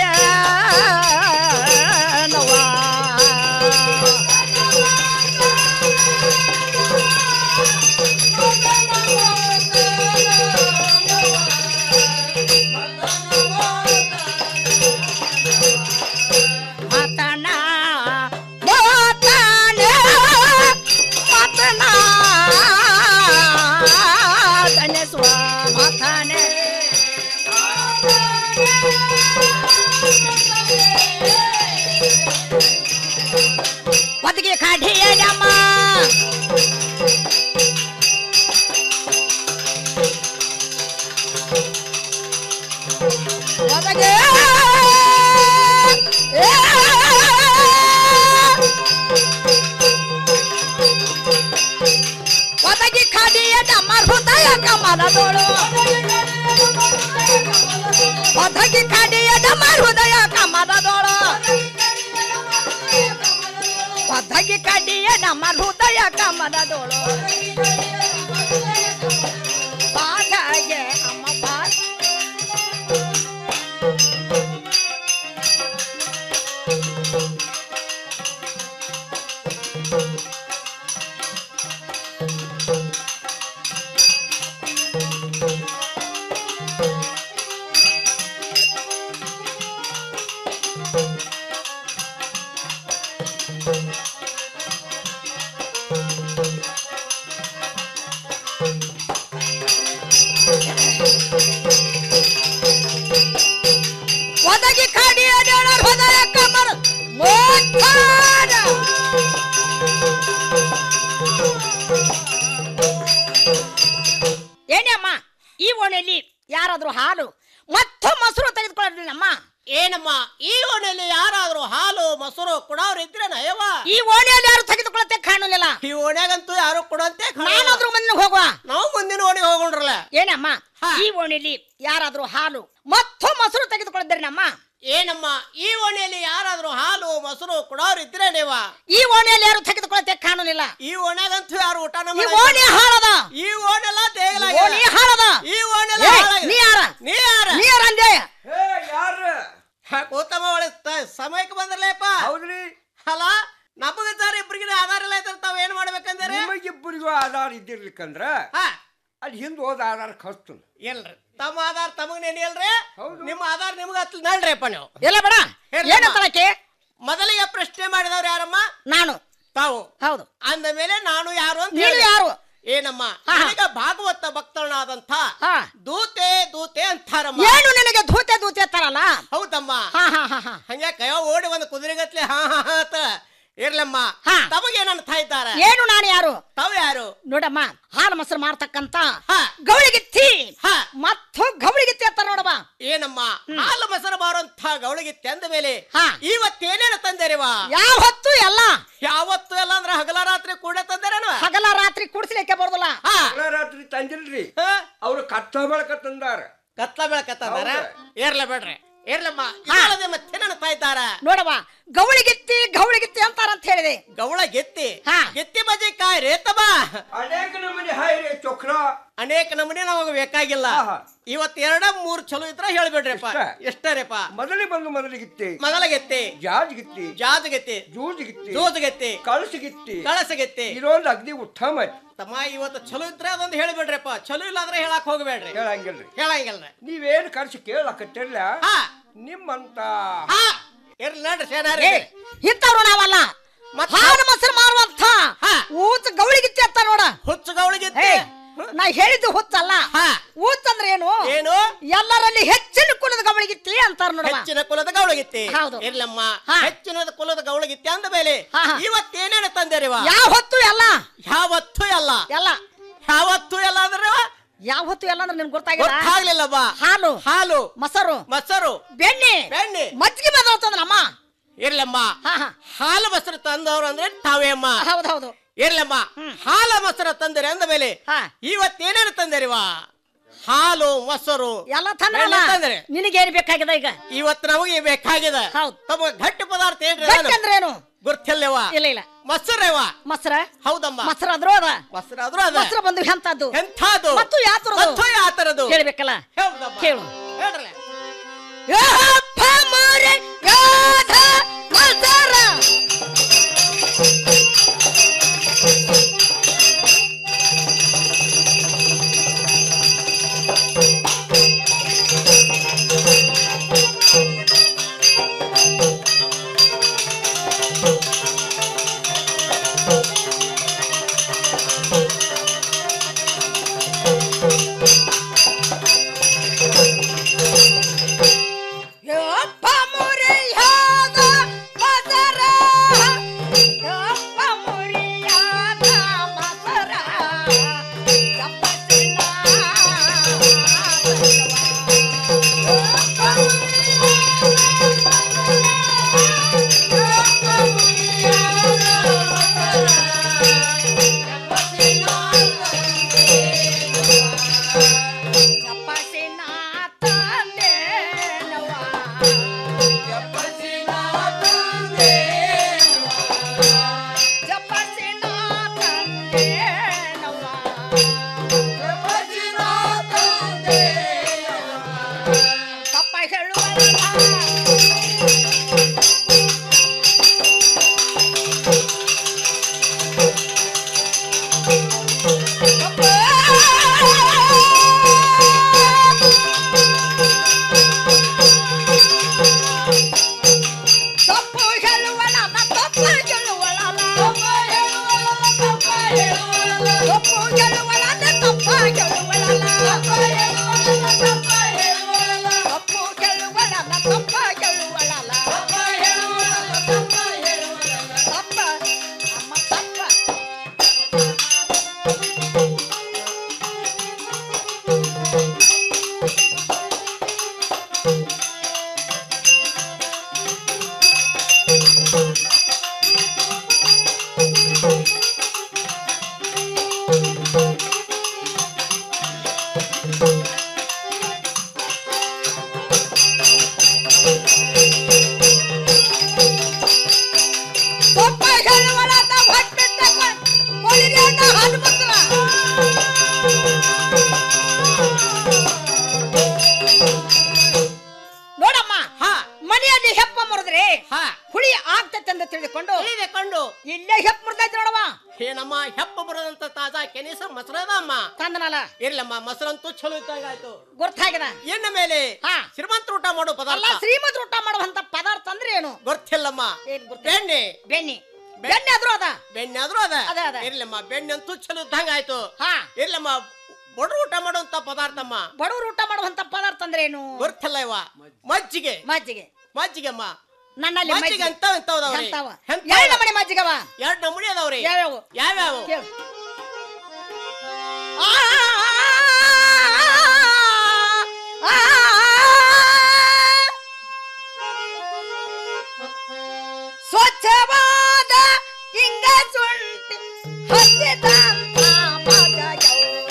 ನವ ಮಾತನ ಮಾತನ ಮಾತನ ಧನ್ಯಸ್ವ ಮಾತನೆ ಒದಗಿ ಕಾಢಿಯಮ್ಮ ಒದಗಿ ಒದಗಿ ಕಾಡಿಯಮ್ಮ ಹೃದಯ ಕಮಲದೋಳು ಒದಗಿ ಕಾಡಿಯಮ್ಮ ಹೃದಯ ಕಮಲದೋಳು ಒದಗಿ ಕಾಡಿಯ ನಮ್ಮ ಹೃದಯ ಕಮಲದೋಳು ಬಾಧಾಗೆ ಅಮ್ಮ ಬಾಧ ಒದಗಿ ಕಾಡಿಯ ಹೃದಯ ಕಮಲ ಮೋಚಾರ ಏನೇ ಈ ಓಣೆಯಲ್ಲಿ ಯಾರಾದ್ರೂ ಹಾಲು ಮತ್ತು ಮೊಸರು ತೆಗೆದುಕೊಳ್ಳೋದಿಲ್ಲಮ್ಮ ಏನಮ್ಮ ಈ ಓಣೆಯಲ್ಲಿ ಯಾರಾದ್ರೂ ಹಾಲು ಮೊಸರು ಕೊಡೋರು ಇದ್ರೆ ನಯವ ಈ ಓಣೆಯಲ್ಲಿ ಯಾರು ತೆಗೆದುಕೊಳ್ಳತ್ತೆ ಕಾಣಲಿಲ್ಲ ಈ ಓಣ್ಯಾಗಂತೂ ಯಾರು ಕೊಡಂತೆ ನಾನಾದ್ರೂ ಮುಂದೆ ಹೋಗುವ ನಾವು ಮುಂದಿನ ಓಣಿಗೆ ಹೋಗೋಣ್ರಲ್ಲ ಏನಮ್ಮ ಈ ಓಣಿಯಲ್ಲಿ ಯಾರಾದ್ರೂ ಹಾಲು ಮತ್ತು ಮೊಸರು ತೆಗೆದುಕೊಳ್ಳಿದ್ದೀರಿ ನಮ್ಮ ಏನಮ್ಮ ಈ ಓಣಿಯಲ್ಲಿ ಯಾರಾದ್ರೂ ಹಾಲು ಮೊಸರು ಕೊಡೋರು ಇದ್ರೆ ನೀವ ಈ ಓಣಿಯಲ್ಲಿ ಯಾರು ತೆಗೆದುಕೊಳ್ಳತ್ತೆ ಕಾಣಲಿಲ್ಲ ಈ ಓಣ್ಯಾಗಂತೂ ಯಾರು ಊಟನ ಈ ಓಣಿ ಹಾಳದ ಈ ಓಣೆಲ್ಲ ತೇಗಲ ಓಣಿ ಹಾಳದ ಈ ಓಣೆಲ್ಲ ಏಯ್, ಹಾಳಾಗಿದೆ. ನೀ ಯಾರ ನೀ ಯಾರ ನೀ ಯಾರ ಅಂದೆ ಯಾರು ಉತ್ತಮ ಒಳ್ಳೆ ತ- ಸಮಯಕ್ಕೆ ಬಂದ್ರಲ್ಲಪ್ಪ ಹೌದ್ರಿ ಅಲ್ಲ ನಮಗ ಸರ್ ಇಬ್ಬರಿಗೆ ಆಧಾರ ಇಲ್ಲ ಇದ್ರೆ ತಾವ್ ಏನ್ ಮಾಡ್ಬೇಕಂದ್ರೆ ನಿಮಗಿಬ್ಬರಿಗೂ ಆಧಾರ ಇದ್ದಿರ್ಲಿಕ್ಕಂದ್ರ ಅಲ್ಲಿ ಹಿಂದ್ ಹೋದ ಆಧಾರ ಖರ್ಚು ಎಲ್ರಿ ತಮ್ಮ ಆಧಾರ ತಮಗ್ ನೆನೆಯಲ್ರಿ ನಿಮ್ಮ ಆಧಾರ ನಿಮ್ಗ ಹತ್ಲ ನಳ್ರಿಪ್ಪ ನೀವು ಎಲ್ಲ ಬೇಡ ಹೇಳ್ರಮ್ಮ. ಏನಂತಳಕ್ಕೆ ಮೊದಲಿಗೆ ಪ್ರಶ್ನೆ ಮಾಡಿದವ್ರು ಯಾರಮ್ಮ ನಾನು ತಾವು ಹೌದು ಅಂದ ಮೇಲೆ ನಾನು ಯಾರು ಅಂತ ನೀನು ಹೇಳ್ದೆ. ಯಾರು? ಏನಮ್ಮ ನನಗ ಭಾಗವತ ಭಕ್ತನಾದಂಥ ದೂತೆ ದೂತೆ ಅಂತಾರಮ್ಮ ಏನು ನಿನಗೆ ಧೂತೆ ಧೂತೆ ಅಂತಾರಲ್ಲ ಹೌದಮ್ಮ ಹಾ ಹಾ ಹಾ ಹಾ ಹಂಗ್ಯಾಕ ಕೈಯ ಓಡಿ ಒಂದು ಕುದುರೆಗತ್ಲೆ ಹಾ ಹಾ ಹಾ ಅಂತ ಇರ್ಲಮ್ಮ ತಮಗೇನಂತ ಇದ್ದಾರೆ ಏನು ನಾನು ಯಾರು ತಾವು ಯಾರು ನೋಡಮ್ಮ ಹಾಲು ಮೊಸರು ಮಾಡ್ತಕ್ಕಂತ ಗೌಳಿಗಿತ್ತಿ ಮತ್ತು ಗೌಳಿಗಿತ್ತಿ ಅಂತ ನೋಡಮ್ಮ ಏನಮ್ಮ ಹಾಲು ಮೊಸರು ಮಾರುವಂತ ಗೌಳಿಗಿತ್ತೆ ಅಂದ ಮೇಲೆ ಇವತ್ತೇನೇನು ತಂದೇರಿವ ಯಾವ ಹೊತ್ತು ಎಲ್ಲ ಯಾವತ್ತು ಎಲ್ಲ ಅಂದ್ರೆ ಹಗಲ ರಾತ್ರಿ ಕೂಡ ತಂದೇರೇನು ಹಗಲ ರಾತ್ರಿ ಕುಡಿಸ್ಲಿಕ್ಕೆ ಬರೋದಿಲ್ಲ ರಾತ್ರಿ ತಂದಿಲ್ರಿ ಅವ್ರು ಕತ್ತ ಬೆಳಕ ತಂದಾರ ಕತ್ಲ ಬೆಳಕ ತಂದಾರ ಏರ್ಲ ಬೇಡ್ರಿ ಏರ್ಲಮ್ಮ ಇಲ್ಲದೆ ಮತ್ತೆ ನೆನಪಾ ಇದ್ದಾರ ನೋಡವ್ವ ಗೌಳಿಗಿತ್ತಿ ಗೌಳಿಗಿತ್ತಿ ಅಂತಾರ ಅಂತ ಹೇಳಿದೆ ಗೌಳ ಗೆತ್ತಿ ಗೆತ್ತಿ ಬಜಿ ಕಾಯ್ ರೇತಮ್ಮ ಅನೇಕ ನಮೂನಿ ಹಾಯ್ರಿ ಚೊಕ್ರ ಅನೇಕ ನಮೂನಿ ನಮಗ ಬೇಕಾಗಿಲ್ಲ ಇವತ್ ಎರಡ ಮೂರ್ ಚಲೋ ಇದ್ರ ಹೇಳ್ಬೇಡ್ರಿಪ್ಪ ಎಷ್ಟರೇಪ್ಪ ಮೊದಲಿಗೆ ಬಂದು ಮೊದಲಿಗಿತ್ತಿ ಮೊದಲ ಗೆತ್ತಿ ಜಾಜ್ ಗಿತ್ತಿ ಜಾಜ್ ಗೆತ್ತಿ ಜೂಜ್ ಗಿತ್ತಿ ಜೋಜ್ ಗೆತ್ತಿ ಕಳಸ ಗಿತ್ತಿ ಕಳಸ ಗೆತ್ತಿ ಇದೊಂದು ಅಗ್ದಿ ಉತ್ತಮ ಐತಿ. ತಮ್ಮ ಇವತ್ತು ಚಲೋ ಇದ್ರೆ ಅದೊಂದು ಹೇಳ್ಬೇಡ್ರಿಪ್ಪ ಚಲೋ ಇಲ್ಲ ಅಂದ್ರೆ ಹೇಳಕ್ ಹೋಗ್ಬೇಡ್ರಿ ಹೇಳಂಗಿಲ್ರಿ ಹೇಳಂಗಿಲ್ರಿ ನೀವೇನ್ ಕರ್ಸಿ ಕೇಳಕತ್ತಿರ್ಲ ನಿಮ್ಮಂತ ಇರ್ಲಿ ನಡ್ರಿ ಸೇನಾರಿ ಏ, ಇಂಥವ್ರು ನಾವಲ್ಲ ಹಾಲು ಮೊಸರು ಮಾರುವಂತ ಊಚ ಗೌಳಿಗಿತ್ತಿ ಅಂತ ನೋಡ ಹುಚ್ಚು ಗೌಳಿಗಿತ್ತಿ ಏ, ನಾ ಹೇಳಿದ್ದು ಹುಚ್ಚಲ್ಲ ಊಚ್ ಅಂದ್ರೆ ಏನು ಏನು ಎಲ್ಲರಲ್ಲಿ ಹೆಚ್ಚಿನ ಕುಲದ ಗೌಳಿಗಿತ್ತಿ ಅಂತಾರ ನೋಡ ಹೆಚ್ಚಿನ ಕುಲದ ಗೌಳಗಿತ್ತಿ ಹೌದು. ಇರ್ಲಮ್ಮ ಹೆಚ್ಚಿನ ಕುಲದ ಗೌಳಗಿತ್ತಿ ಅಂದ ಮೇಲೆ ಇವತ್ತೇನೇನು ತಂದೇರಿವ ಯಾವ ಹೊತ್ತು ಎಲ್ಲ ಯಾವತ್ತು ಎಲ್ಲ ಎಲ್ಲ ಯಾವತ್ತು ಎಲ್ಲ ಅಂದ್ರೆ ಯಾವ ಹೊತ್ತು ಎಲ್ಲ ಅಂದ್ರೆ ನಿನ್ಗೆ ಗೊತ್ತಾಗಿಲ್ಲ ಗೊತ್ತಾಗ್ಲಿಲ್ಲವ್ವ ಹಾಲು ಹಾಲು ಮೊಸರು ಮೊಸರು ಬೆಣ್ಣೆ ಬೆಣ್ಣೆ ಮಜ್ಜಿಗೆ ಬಂದವತ್ತಂದ್ರಮ್ಮ ಇರ್ಲಮ್ಮ ಹಾಲು ಮೊಸರು ತಂದವ್ರು ಅಂದ್ರೆ ತಾವೇ ಅಮ್ಮ ಹೌದೌದು ಇರ್ಲಮ್ಮ ಹಾಲು ಮೊಸರು ತಂದರೆ ಅಂದ ಮೇಲೆ ಇವತ್ತೇನೇನು ತಂದಿರಿವ ಹಾಲು ಮೊಸರು ಎಲ್ಲ ತಂದ್ರಲ್ಲ ಬೆಣ್ಣೆ ತಂದ್ರೆ ನಿನಗೇನು ಬೇಕಾಗಿದೆ ಈಗ ಇವತ್ತು ನಮಗೆ ಬೇಕಾಗಿದೆ ಹೌದು ತಮ್ಮ ಗಟ್ಟಿ ಪದಾರ್ಥ ಏನ್ರಿ ಗಟ್ಟಿ ಅಂದ್ರೇನು ಗೊತ್ತಿಲ್ಲವ ಇಲ್ಲ ಇಲ್ಲ ಮೊಸರವ ಮೊಸರ ಹೌದಮ್ಮ ಮೊಸರಾದ್ರೂ ಅದ ಮೊಸರಾದ್ರೂ ಅದ ಮೊಸರ ಬಂದು ಎಂತದ್ದು ಎಂಥದ್ದು ಮತ್ತು ಯಾತರದು ಮತ್ತು ಯಾತರದು ಹೇಳ್ಬೇಕಲ್ಲ ಹೌದಮ್ಮ ಕೇಳು ಹೇಳ್ರಲ್ಲ ಯಪ್ಪ ಮಾರೆ ರಾಧ ಮೊಸರ ಯಪ್ಪ ಮಾರೆ ರಾಧ ಮೊಸರ ಯಪ್ಪ ಮಾರೆ ರಾಧ ಮೊಸರ ತಪ್ಪ ಹೇಳುವ ತಪ್ಪು ಹೇಳುವಳ ತಪ್ಪು ಹೇಳುವಳ ತಪ್ಪು ಹೇಳುವಳ ತಪ್ಪು ಹೇಳುವಳ ತಪ್ಪು ಹೇಳುವಳ ತಪ್ಪು ಹೇಳುವಳ ತಪ್ಪು ಹೇಳುವಳ ತಪ್ಪ ಅಮ್ಮ ತಪ್ಪ ತಪ್ಪ ಹೇಳುವಳ ನಾವು ಹೊಟ್ಟಿಟ್ಟ ಕೊಳಿಗೆ ಹಾಲು ಮಕ್ಕಳ ನೋಡಮ್ಮ ಮನೆಯಲ್ಲಿ ಹೆಪ್ಪ ಮುರಿದ್ರೆ ಹುಳಿ ಆಗ್ತೈತೆ ಅಂತ ತಿಳಿದುಕೊಂಡು ತಿಳಿದುಕೊಂಡು ಇಲ್ಲೇ ಹೆಪ್ಪ ಮುರಿದೈತೆ ನೋಡಮ್ಮ ಏನಮ್ಮ ಹೆಪ್ಪ ಬರೋದಂತ ತಾಜಾ ಕೆನಿಸ ಮೊಸರದಮ್ಮ ತಂದನಲ್ಲ ಇರ್ಲಮ್ಮ ಮೊಸರಂತೂ ಚಲೋ ಇದ್ದಾಗ ಆಯ್ತು ಗೊತ್ತಾಗ್ಯದ ಇನ್ನ ಮೇಲೆ ಶ್ರೀಮಂತ ಊಟ ಮಾಡೋ ಅಲ್ಲ ಪದಾರ್ಥ ಶ್ರೀಮಂತ ಊಟ ಮಾಡುವಂತ ಪದಾರ್ಥ ಅಂದ್ರೆ ಏನು ಗೊತ್ತಿಲ್ಲಮ್ಮ ಏನ್ ಗೊತ್ತ ಬೆಣ್ಣೆ ಬೆಣ್ಣೆ ಬೆಣ್ಣೆ ಆದ್ರೂ ಅದ ಬೆಣ್ಣೆ ಆದ್ರೂ ಅದ ಅದ, ಅದ. ಇರ್ಲಮ್ಮ ಬೆಣ್ಣೆ ಅಂತೂ ಚಲೋ ಇದ್ದಂಗ ಆಯ್ತು ಹಾ ಇರ್ಲಮ್ಮ ಬಡ್ರು ಊಟ ಮಾಡುವಂತ ಪದಾರ್ಥಮ್ಮ ಬಡವರು ಊಟ ಮಾಡುವಂತ ಪದಾರ್ಥ ಅಂದ್ರೆ ಏನು ಗೊತ್ತಿಲ್ಲ ಇವ ಮಜ್ಜಿಗೆ ಮಜ್ಜಿಗೆ ಮಜ್ಜಿಗೆಮ್ಮ ನನ್ನಲ್ಲಿ ಮಜ್ಜಿಗೆ ಅಂತ ಎಂತವ್ದವ್ರಿ ಎಂತವ? ಎರಡು ನಮೂನಿ ಮಜ್ಜಿಗವ ಎರಡ್ ನಮೂನಿ ಅದಾವ್ರಿ ಯಾವ್ಯಾವು ಯಾವ್ಯಾವು ಕೇಳು. ಸ್ವಚ್ಛವಾದ ಹಿಂಗ ಶುಂಠಿ ಹಸಿದಂತ ಮಗ ಯವ್ವ.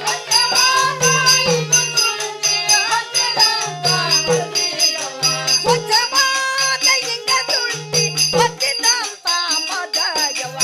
ಸ್ವಚ್ಛವಾದ ಹಿಂಗ ಶುಂಠಿ ಹಸಿದಂತ ಮಗ ಯವ್ವ.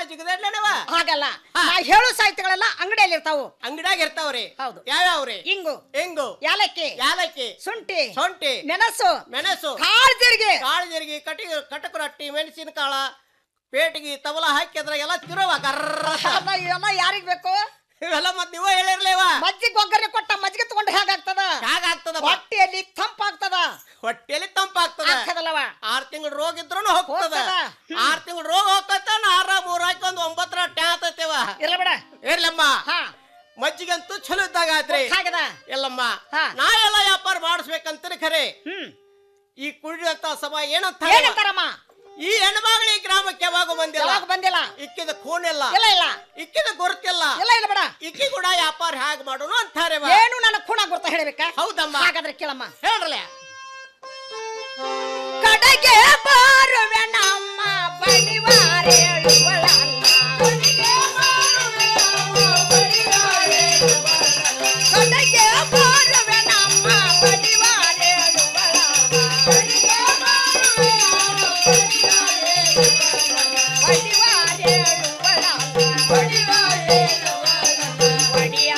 ಜಿಗದೇಡ್ಲೇನವ ಹಾಗಲ್ಲ ನಾ ಹೇಳೋ ಸಾಹಿತ್ಯಗಳೆಲ್ಲ ಅಂಗಡಿಯಲ್ಲಿ ಇರ್ತಾವು ಅಂಗಡಿಯಾಗ ಇರ್ತಾವ್ರಿ ಹೌದು ಯಾವ್ಯಾವ್ರಿ ಇಂಗು ಹೆಂಗು ಯಾಲಕ್ಕಿ ಯಾಲಕ್ಕಿ ಶುಂಠಿ ಶೊಂಠಿ ಮೆಣಸು ಮೆಣಸು ಕಾಳು ಜೀರಿಗೆ ಕಾಳು ಜೀರಿಗೆ ಕಟಿ ಕಟಕು ರೊಟ್ಟಿ ಮೆಣಸಿನ ಕಾಳ ಪೇಟಿಗೆ ತಬಲ ಹಾಕಿ ಅದ್ರಾಗೆಲ್ಲ ತಿರುವ ಕರ್ರ ಅಲ್ಲ, ಇವೆಲ್ಲ ಯಾರಿಗ್ ಬೇಕು ಇವೆಲ್ಲ ಮತ್ ನೀವ ಹೇಳಿರ್ಲೇವ ಮಜ್ಜಿಗೆ ಒಗ್ಗರಣೆ ಕೊಟ್ಟ ಮಜ್ಜಿಗೆ ತಗೊಂಡು ಹೇಗಾಗ್ತದ ಹೇಗಾಗ್ತದ ಹೊಟ್ಟೆಯಲ್ಲಿ ತಂಪಾಗ್ತದ ಹೊಟ್ಟೆಯಲ್ಲಿ ತಂಪಾಗ್ತದ ಆಗ್ತದಲ್ಲವ ಆರ್ ತಿಂಗಳು ರೋಗ ಇದ್ರು ಹೋಗ್ತದ ಹೋಗ್ತದ. ಆರ್ ತಿಂಗಳು ರೋಗ ಹೋಗ್ತದ ಆರ ಮೂರ್ ಹಾಕಿ ಒಂದ್ ಒಂಬತ್ತರ ಟ್ಯಾ ಆತೈತೆವ ಇರ್ಲ ಬಿಡ ಇರ್ಲಮ್ಮ ಮಜ್ಜಿಗೆ ಅಂತೂ ಚಲೋ ಇದ್ದಾಗ ಆತ್ರಿ ಹಾಗದ ಎಲ್ಲಮ್ಮ ನಾ ಎಲ್ಲ ವ್ಯಾಪಾರ ಮಾಡಿಸ್ಬೇಕಂತೀರಿ ಖರೆ ಈ ಕುಡಿದಂತ ಸಭಾ ಏನಂತ ಏನಂತಾರಮ್ಮ ಈ ಹೆಣ್ಮಗಳು ಈ ಗ್ರಾಮಕ್ಕೆ ಯಾವಾಗ ಬಂದಿಲ್ಲ ಯಾವಾಗ ಬಂದಿಲ್ಲ ಇಕ್ಕಿದ ಖೂನ್ ಇಲ್ಲ ಇಲ್ಲ ಇಲ್ಲ ಇಕ್ಕಿದ ಗುರುತಿಲ್ಲ ಇಲ್ಲ ಇಲ್ಲ ಬಿಡ ಇಕ್ಕಿ ಕೂಡ ವ್ಯಾಪಾರ ಹೇಗ್ ಮಾಡೋನು ಅಂತಾರೆ ಏನು ನನ್ನ ಖೂಣ ಗುರ್ತ ಹೇಳ್ಬೇಕಾ ಹೌದಮ್ಮ ಹಾಗಾದ್ರೆ ಕೇಳಮ್ಮ ಹೇಳ್ರಲ್ಲ ಕಡೆಗೆ ಬಾರುವೆ ನಮ್ಮ ಬಡಿವಾರೇಳುವಳಲ್ಲ. ಕಡೆಗೆ ಬಾರುವೆ ನಮ್ಮ ಒಡಿಯಾ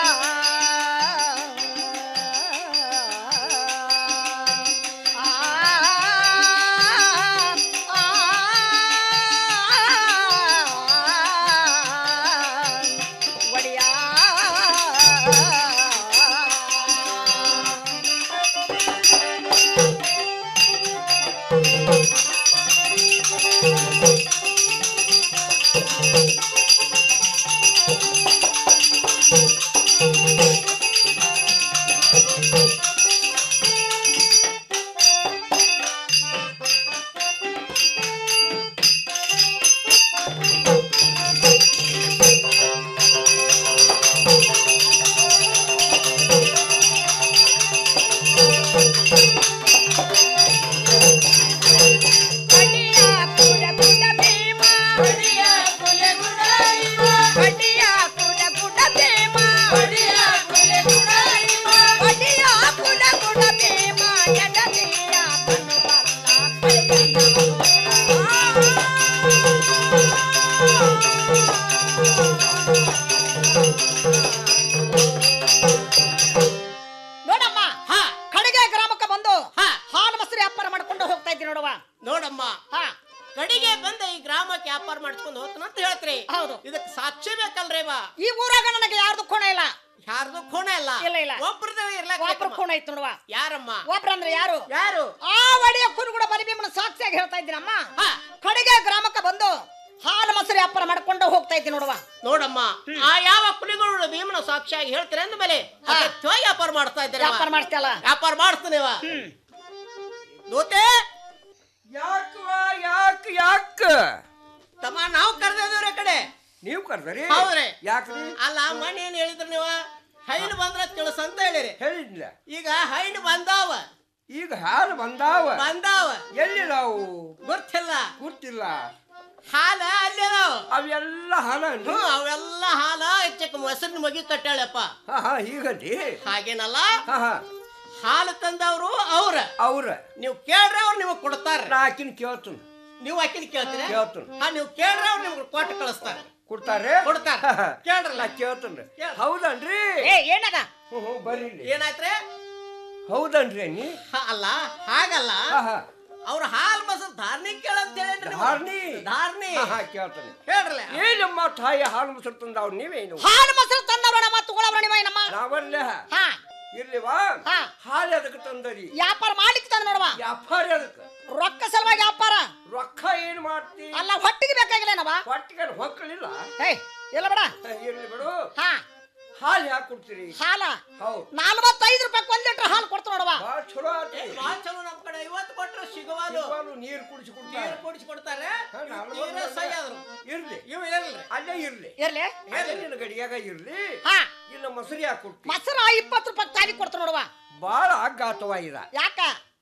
ನೋಡಮ್ಮ ಕಡೆಗೆ ಗ್ರಾಮಕ್ಕೆ ಬಂದು ಹಾಲು ಮೊಸರು ವ್ಯಾಪಾರ ಮಾಡ್ಕೊಂಡು ಹೋಗ್ತಾ ಇದ್ದೀನಿ ನೋಡವ್ವ ನೋಡಮ್ಮ ಕಡೆಗೆ ಬಂದ ಈ ಗ್ರಾಮಕ್ಕೆ ವ್ಯಾಪಾರ ಮಾಡ್ಕೊಂಡು ಹೋಗ್ತಾನ ಅಂತ ಹೇಳ್ತ್ರಿ ಹೌದು ಇದಕ್ಕೆ ಸಾಕ್ಷಿ ಬೇಕಲ್ರಿ ಬಾ ಈ ಊರಾಗ ನನಗೆ ಯಾರ್ದು ಕೋಣ ಇಲ್ಲ ಯಾರ್ದು ಖೂನ ಇಲ್ಲ ಇಲ್ಲ ಇಲ್ಲ ಒಬ್ರದೇ ಇರ್ಲಾಕ ಒಬ್ರು ಕೋಣ ಐತ್ ನೋಡುವ ಯಾರಮ್ಮ ಒಬ್ರು ಅಂದ್ರೆ ಯಾರು ಯಾರು ಆ ಒಡೆಯ ಕುರುಗುಡ ಬಲಿಭೀಮನ ಸಾಕ್ಷಿಯಾಗಿ ಹೇಳ್ತಾ ಇದ್ದೀನಮ್ಮ ಕಡೆಗೆ ಗ್ರಾಮಕ್ಕೆ ಬಂದು ಹಾಲು ಮೊಸರು ವ್ಯಾಪಾರ ಮಾಡ್ಕೊಂಡು ಹೋಗ್ತಾ ಇದ್ದೀನಿ ನೋಡುವ ನೋಡಮ್ಮ ಆ ಯಾವ ಕುಲಿಗಳು ಭೀಮನ ಸಾಕ್ಷಿಯಾಗಿ ಹೇಳ್ತೀರ ಅಂದ ಮೇಲೆ ಅಗತ್ಯವಾಗಿ ವ್ಯಾಪಾರ ಮಾಡ್ತಾ ಇದ್ದಾರೆ ವ್ಯಾಪಾರ ಮಾಡ್ತೀಯಲ್ಲ? ವ್ಯಾಪಾರ ಮಾಡ್ತಾನೇವ ದೋತೆ ಯಾಕವ ಯಾಕ ಯಾಕ ತಮ್ಮ ನಾವು ಕರೆದಿದ್ದೀವ್ರಿ ಆ ಕಡೆ ನೀವು ಕರ್ದರಿ ಹೌದ್ರಿ ಯಾಕ್ರಿ ಅಲ್ಲ ಮಣ್ಣಿ ಏನ್ ಹೇಳಿದ್ರಿ ನೀವು ಹೈನ್ ಬಂದ್ರ ತಿಳಿಸ್ ಅಂತ ಹೇಳಿರಿ ಹೇಳಿದ್ಲ ಈಗ ಹೈನ್ ಬಂದಾವ ಈಗ ಹಾಲು ಬಂದಾವ ಬಂದಾವ ಎಲ್ಲಿದಾವು ಗೊತ್ತಿಲ್ಲ ಗೊತ್ತಿಲ್ಲ ಹಾಲ ಅಲ್ಲಿ ಅದಾವ ಅವೆಲ್ಲ ಹಾಲ ಹ್ಞೂ ಅವೆಲ್ಲ ಹಾಲ ಹೆಚ್ಚಕ್ಕೆ ಮೊಸರಿನ ಮಗಿ ಕಟ್ಟಾಳಪ್ಪ ಹಾ ಹಾ ಹೀಗಂದಿ ಹಾಗೇನಲ್ಲ ಹಾ ಹಾ ಹಾಲು ತಂದವರು ಅವ್ರ ಅವ್ರ ನೀವು ಕೇಳ್ರೆ ಅವ್ರು ನಿಮಗೆ ಕೊಡ್ತಾರ ನಾ ಆಕಿನ ಕೇಳ್ತೀನಿ ನೀವು ಆಕಿನ ಕೇಳ್ತೀರ ಕೇಳ್ತೀನಿ. ಹಾ ನೀವು ಕೇಳ್ರೆ ಅವ್ರು ನಿಮ್ಗೆ ಕೊಟ್ಟು ಕಳಿಸ್ತಾರೆ ಕೊಡ್ತಾರೆ ಕೊಡ್ತಾರ ಕೇಳ್ರಲ್ಲ ನಾ ಕೇಳ್ತೀನಿ ಹೌದನ್ರಿ ಏ ಏನದ ಹ್ಞೂ ಹ್ಞೂ ಬರ್ರಿ ಇಲ್ಲಿ. ಏನಾಯ್ತ್ರಿ ಹೌದನ್ರಿ ನೀ ಹ, ಅಲ್ಲ ಹಾಗಲ್ಲ ಹಾ ಹಾ ಅವ್ರ ಹಾಲ್ ಮೊಸರು ಧಾರ್ನಿ ಕೇಳಂತ ಹೇಳಿ ಧಾರ್ನಿ ಧಾರ್ನಿ ಹಾ ಹಾ ಕೇಳ್ತೀನಿ ಹೇಳ್ರಲ್ಲ ಏನಮ್ಮ ತಾಯಿ ಹಾಲು ಮೊಸರು ತಂದಾವ್ ನೀವೇನು ಹಾಲು ಮೊಸರು ತಂದವ್ರಣ ಮತ್ತು ತಗೊಳವ್ರ ನಿಮ್ಮ ನಮ್ಮ ನಾವಲ್ಲ ಹಾ ಇರ್ಲಿವಾ ಹಾ. ಹಾಲು ಅದಕ್ಕೆ ತಂದರಿ ವ್ಯಾಪಾರ ಮಾಡ್ಲಿಕ್ಕೆ ತಂದ ನೋಡುವ ವ್ಯಾಪಾರ ಅದಕ್ಕೆ ರೊಕ್ಕ ಸಲುವಾಗಿ ವ್ಯಾಪಾರ ರೊಕ್ಕ ಏನ್ ಮಾಡ್ತಿ ಅಲ್ಲ ಹೊಟ್ಟಿಗೆ ಬೇಕಾಗಿಲ್ಲೇನವ ಹೊಟ್ಟಿಗೆ ಹೊಕ್ಕಲಿಲ್ಲ ಏಯ್ ಇಲ್ಲ ಬೇಡ ಇರ್ಲಿ ಬಿಡು ಹಾ ಹಾಲು ಯಾಕೆ ಕೊಡ್ತೀರಿ ಹಾಲ ಹೌದು ನಲ್ವತ್ತೈದು ರೂಪಾಯಿ ಒಂದ್ ಲೀಟರ್ ಹಾಲು ಕೊಡ್ತು ನೋಡುವ ಭಾಳ ಚಲೋ ಆತಿ ಭಾಳ ಚಲೋ ನಮ್ ಕಡೆ ಇವತ್ತು ಕೊಟ್ರೆ ಸಿಗವಾಲು ಇವಾಲು ನೀರು ಕುಡಿಸಿ ಕೊಡ್ತಾರೆ ನೀರು ಕುಡಿಸಿ ಕೊಡ್ತಾರೆ ಹಾ, ನಾಲ್ಕು ತೀರಾ ಸೈ ಆದ್ರು ಇರ್ಲಿ ಇವು ಇರಲ್ರಿ ಅಲ್ಲೇ ಇರ್ಲಿ ಇರ್ಲಿ ಅಲ್ಲೇ ನಿನ್ನ ಗಡಿಯಾಗ ಇರ್ಲಿ ಹಾ ಇನ್ನು ಮೊಸರು ಯಾಕೆ ಕೊಡ್ತಿ ಮೊಸರು ಇಪ್ಪತ್ತು ರೂಪಾಯಿ ತಾಲಿ ಕೊಡ್ತು ನೋಡುವ ಭಾಳ ಆಘಾತವ ಇದ ಯಾಕ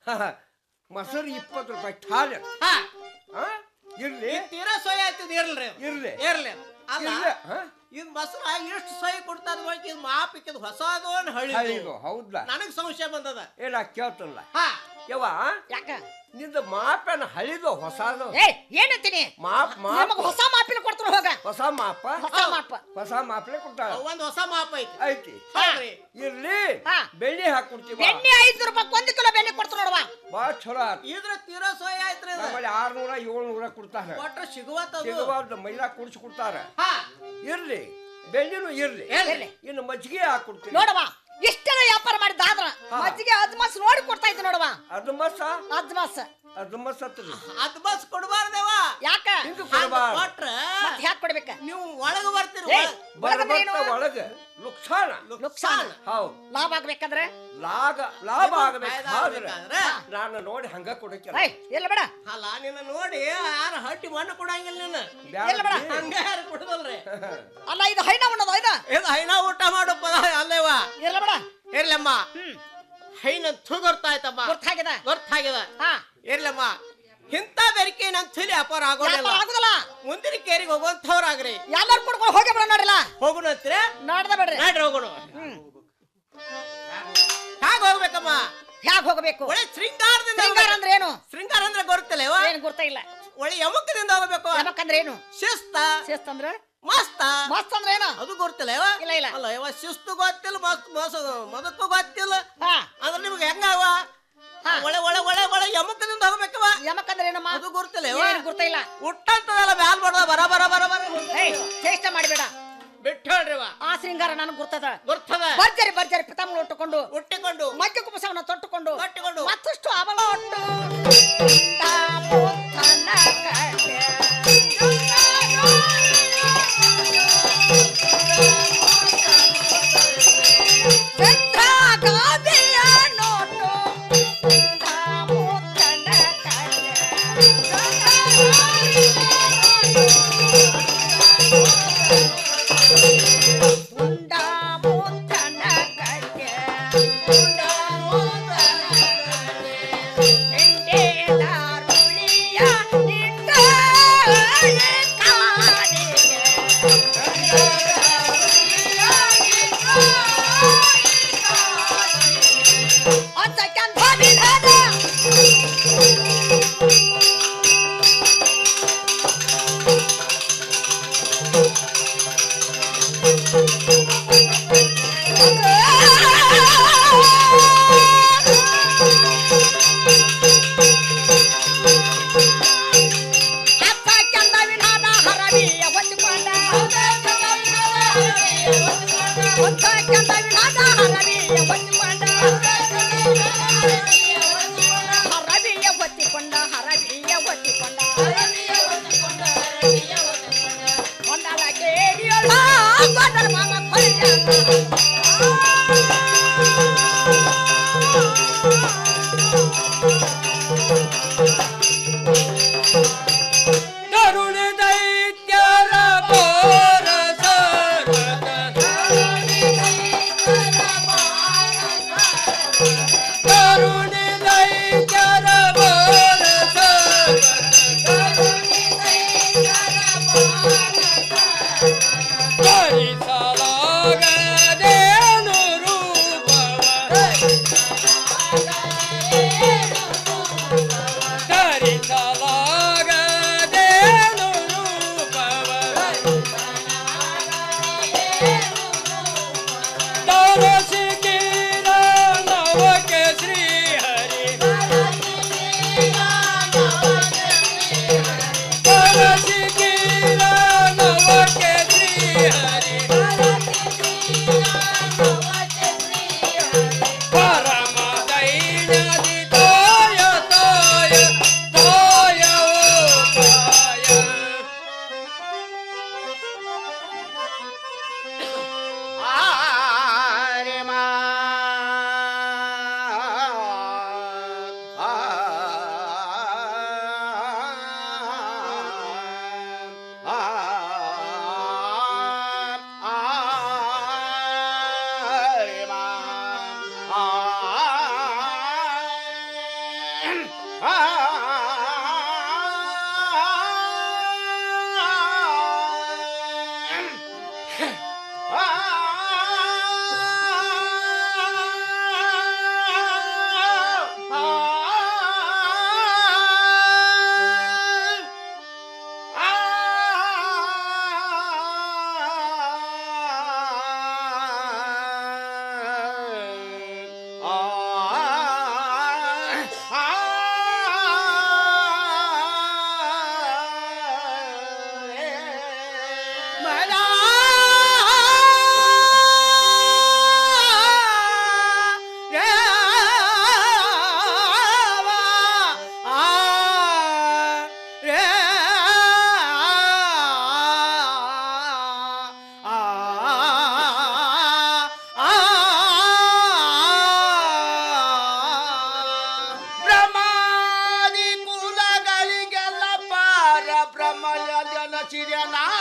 ಮೊಸರು ಇಪ್ಪತ್ತು ರೂಪಾಯಿ ಠಾಲ್ ಹಾ ಹಾ ಇರ್ಲಿ ಈ ತೀರಾ ಸೊಯ್ ಆಯ್ತದ ಇರ್ಲ್ರಿ ಇರ್ಲಿ ಇರ್ಲಿ ಅಲ್ಲ ಇಲ್ಲ, ಹಾ? ಇದು ಮೊಸರು ಎಷ್ಟು ಸೊಯ್ ಕೊಡ್ತಾರ ನೋಡಿ ಇದು ಮಾಪ್ ಇಕ್ಕಿದ್ ಹೊಸದು ಹಳಿದು ಹಳಿದು ಹೌದಾ ನನಗ್ ಸಂಶಯ ಬಂದದ ಏನ ಕೇಳ್ತಲ್ಲ ಹಾ ಯವ್ವ ಯಾಕ ನಿಂದ ಮಾಪೇನ ಹಳಿದು ಹೊಸದು ಏ ಏನಂತೀನಿ ಮಾಪ್ ಮಾಪ್ ನಮಗ್ ಹೊಸ ಮಾಪಿನ ಕೊಡ್ತಾರ ಹೋಗ ಹೊಸ ಮಾಪ ಹೊಸ ಮಾಪ ಹೊಸ ಮಾಪ್ಲೆ ಕೊಡ್ತಾಳ ಒಂದ್ ಹೊಸ ಮಾಪ ಐತಿ ಐತಿ ಹೌದ್ರಿ. ಇರ್ಲಿ ಬೆಳ್ಳಿ ಹಾಕೊಡ್ತೀವ ಬೆಣ್ಣೆ ಐದು ರೂಪಾಯಿ ಒಂದು ಕಿಲೋ ಬೆಣ್ಣೆ ಕೊಡ್ತಾರ ನೋಡವಾ ಬಾಳ ಚಲೋ ಆತ್ ಇದ್ರ ತೀರಾ ಸೋಯ ಆಯ್ತ್ರಿ ಇದು. ನಮ್ಮಲ್ಲಿ ಆರ್ನೂರ ಏಳ್ನೂರ ಕೊಡ್ತಾರ ಒಟ್ರ ಸಿಗುವತ್ತದು ಸಿಗಬಾರ್ದು ಮೈಲಾ ಕುಡಿಸಿ ಕೊಡ್ತಾರ ಇರ್ಲಿ ಬೆಳ್ಳಿನೂ ಇರ್ಲಿ ಇರ್ಲಿ. ಇನ್ನು ಮಜ್ಜಿಗೆ ಹಾಕೊಡ್ತೀವಿ ನೋಡವ ಇಷ್ಟೆಲ್ಲ ವ್ಯಾಪಾರ ಮಾಡಿದ ಆದ್ರ ಮಜ್ಜಿಗೆ ಅಜ್ಮಾಸ್ ನೋಡಿ ಕೊಡ್ತಾ ಇದ್ದೆ ನೋಡವ ಅದು ಮಸ ಅಜ್ಮಾಸ್ ಅದು ಮಸ್ ಹತ್ತದ ಅದ್ ಬಸ್ ಕೊಡಬಾರ್ದೇವ ಯಾಕ ಹಿಂಗ ಕೊಡಬಾರ್ದು. ಕೊಟ್ರ ಮತ್ ಹ್ಯಾಕ್ ಕೊಡ್ಬೇಕ ನೀವು ಒಳಗ ಬರ್ತೀರಿ ಏ, ಒಳಗಂದ್ರೆ ಬರ್ಬರ್ತ ಏನು? ಒಳಗ ಲುಕ್ಸಾನ ನುಕ್ಸಾನ್ ಹೌದು ಲಾಭ ಆಗ್ಬೇಕಂದ್ರೆ ಲಾಗ ಲಾಭ ನಿಮಗ್ ಆಗ್ಬೇಕಾದ್ರೆ ಫಾಯ್ದಾ ಆಗ್ಬೇಕಾದ್ರೆ? ನಾನು ನೋಡಿ ಹಂಗ ಕೊಡಕ್ಕೆ ಏಯ್ ಇಲ್ಲ ಬೇಡ ಅಲ್ಲ ನಿನ್ನ ನೋಡಿ ಯಾರ ಹಟ್ಟಿ ಮಣ್ಣು ಕೊಡಂಗಿಲ್ಲ ನಿನ್ನ ಇಲ್ಲ ಬೇಡ ಹಂಗ ಯಾರು ಕೊಡದಲ್ರಿ ಅಲ್ಲ ಇದು ಹೈನ ಉಣ್ಣದ ಇದು ಇದು ಹೈನ ಊಟ ಮಾಡೋ ಪದ ಅಲ್ಲೇವ ಇಲ್ಲ ಬೇಡ ಇರ್ಲಮ್ಮ ಹೈನ ಗೊತ್ತಾಯ್ತಮ್ಮ ಗೊತ್ತಾಗ್ಯದ ಗೊತ್ತಾಗ್ಯದ ಹಾ ಇರ್ಲಮ್ಮ ಇಂಥ ಬೆರಿಕೆ ನನ್ ತಲೆ ವ್ಯಾಪಾರ ಆಗೋದಿಲ್ಲ ವ್ಯಾಪಾರ ಆಗುದಿಲ್ಲ ಮುಂದಿನ ಕೇರಿಗೆ ಹೋಗುವಂಥವ್ರಾಗ್ರಿ ಎಲ್ಲಾರು ಕೊಡ್ಕೊಂಡು ಹೋಗಿ ಬಿಡ ನೋಡಿಲ್ಲ ಹೋಗುಣ ಹತ್ರ ನೋಡ್ದ ಬೇಡ್ರಿ ನಡ್ರಿ ಹೋಗೋಣ ಹ್ಯಾಗ ಹೋಗ್ಬೇಕಮ್ಮ ಹ್ಯಾಗ್ ಹೋಗಬೇಕು ಒಳ್ಳೆ ಶೃಂಗಾರದಿಂದ ಶೃಂಗಾರ ಹೋಗ್ಬೇಕು. ಅಂದ್ರೆ ಏನು ಶೃಂಗಾರ ಅಂದ್ರೆ ಗೊತ್ತಲ್ಲ ಏನ್ ಗೊತ್ತಾ ಇಲ್ಲ ಒಳ್ಳೆ ಯಮಕದಿಂದ ಹೋಗ್ಬೇಕು ಯಾಕಂದ್ರೆ ಏನು ಶಿಸ್ತ ಶಿಸ್ತ್ ಅಂದ್ರೆ ಮಸ್ತ ಮಸ್ತ್ ಅಂದ್ರೆ ಏನು ಅದು ಗೊತ್ತಿಲ್ಲ ಇಲ್ಲ ಇಲ್ಲ ಅಲ್ಲ ಯವ ಶಿಸ್ತು ಗೊತ್ತಿಲ್ಲ ಮಸ್ತ್ ಮೋಸ ಮದಕ್ಕೂ ಗೊತ್ತಿಲ್ಲ ಹಾ ಅಂದ್ರೆ ನಿಮ್ಗೆ ಹೆಂಗವ ಒಳ್ಳೆ ಒಳ್ಳೆ ಒಳ್ಳೆ ಒಳ್ಳೆ ಯಮಕದಿಂದ ಹೋಗ್ಬೇಕವ ಯಮಕಂದ್ರೆ ಏನಮ್ಮ ಅದು ಗೊತ್ತಿಲ್ಲ ಏನ್ ಗೊತ್ತಿಲ್ಲ ಹುಟ್ಟಂತದಲ್ಲ ಬ್ಯಾಲ್ ಮಾಡ್ದ ಬರ ಬರ ಬರ ಬರ ಏಯ್ ಚೇಷ್ಟ ಮಾಡಬೇಡ ಬಿಟ್ಟು ಹೇಳ್ರಿವ ಆ ಶೃಂಗಾರ ನನಗೆ ಗುರ್ತದ ಗುರ್ತದ ಭರ್ಜರಿ ಭರ್ಜರಿ ಪಿತಾಂಬಳ ಉಟ್ಟುಕೊಂಡು ಹುಟ್ಟಿಕೊಂಡು ಮಧ್ಯ ಕುಪಸವನ್ನ ತೊಟ್ಟುಕೊಂಡು ಕಟ್ಟಿಕೊಂಡು ಮತ್ತಷ್ಟು ಅವಲ ಒಟ್ಟು ಹರವಿಯ ಒತ್ತಿಕೊಂಡ ಹರವಿಯ ಒತ್ತಿಕೊಂಡ ಒಂದಲ ಕೇಳಿಯೋಳ ಗೊಂಡರ ಮಾಮ ಕರುಣ ದೈತ್ಯರ ಬೋರ ಕರುಣ ದೈತ್ಯರ ಬೋರ ಭರಿಸಲಾಗದೇನು ರೂಪ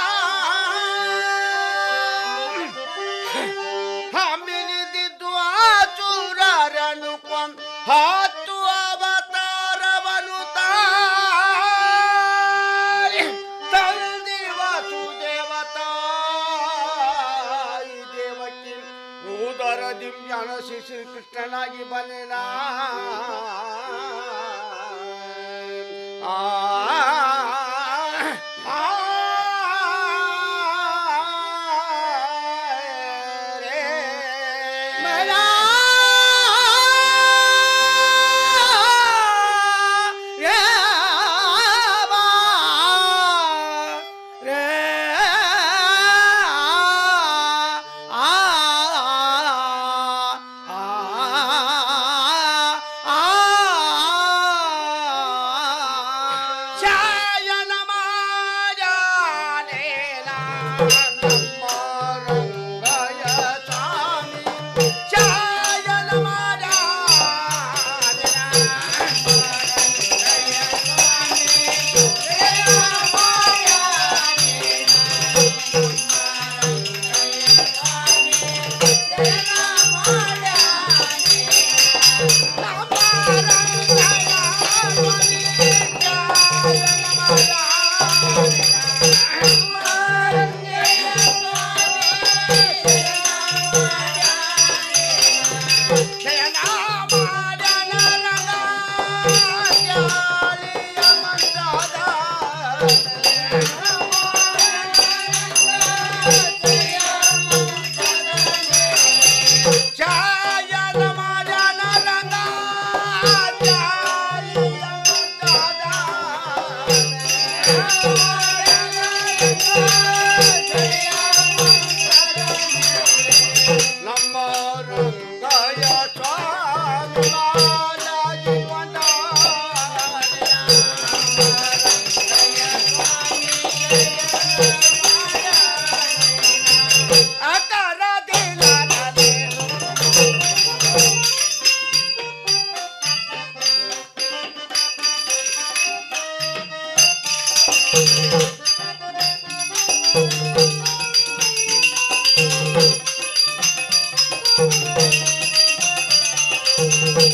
ಹಮ್ಮಿನಿದ್ದು ಆಚೂರರನು ಕೊಂದ್ ಹತ್ತು ಅವತಾರವನು ತಾಳಿ ತಂದಿ ವಾಸುದೇವತಾಯಿ ದೇವಕಿ ಊದರ ದಿವ್ಯಾನ ಶ್ರೀ ಕೃಷ್ಣನಾಗಿ ಬಲಿನ ಆ ಆ ನಮ್ಮ ರಂಗಯ ಸ್ವಾಮಿ ಬಾಲಾಜಿ Thank you.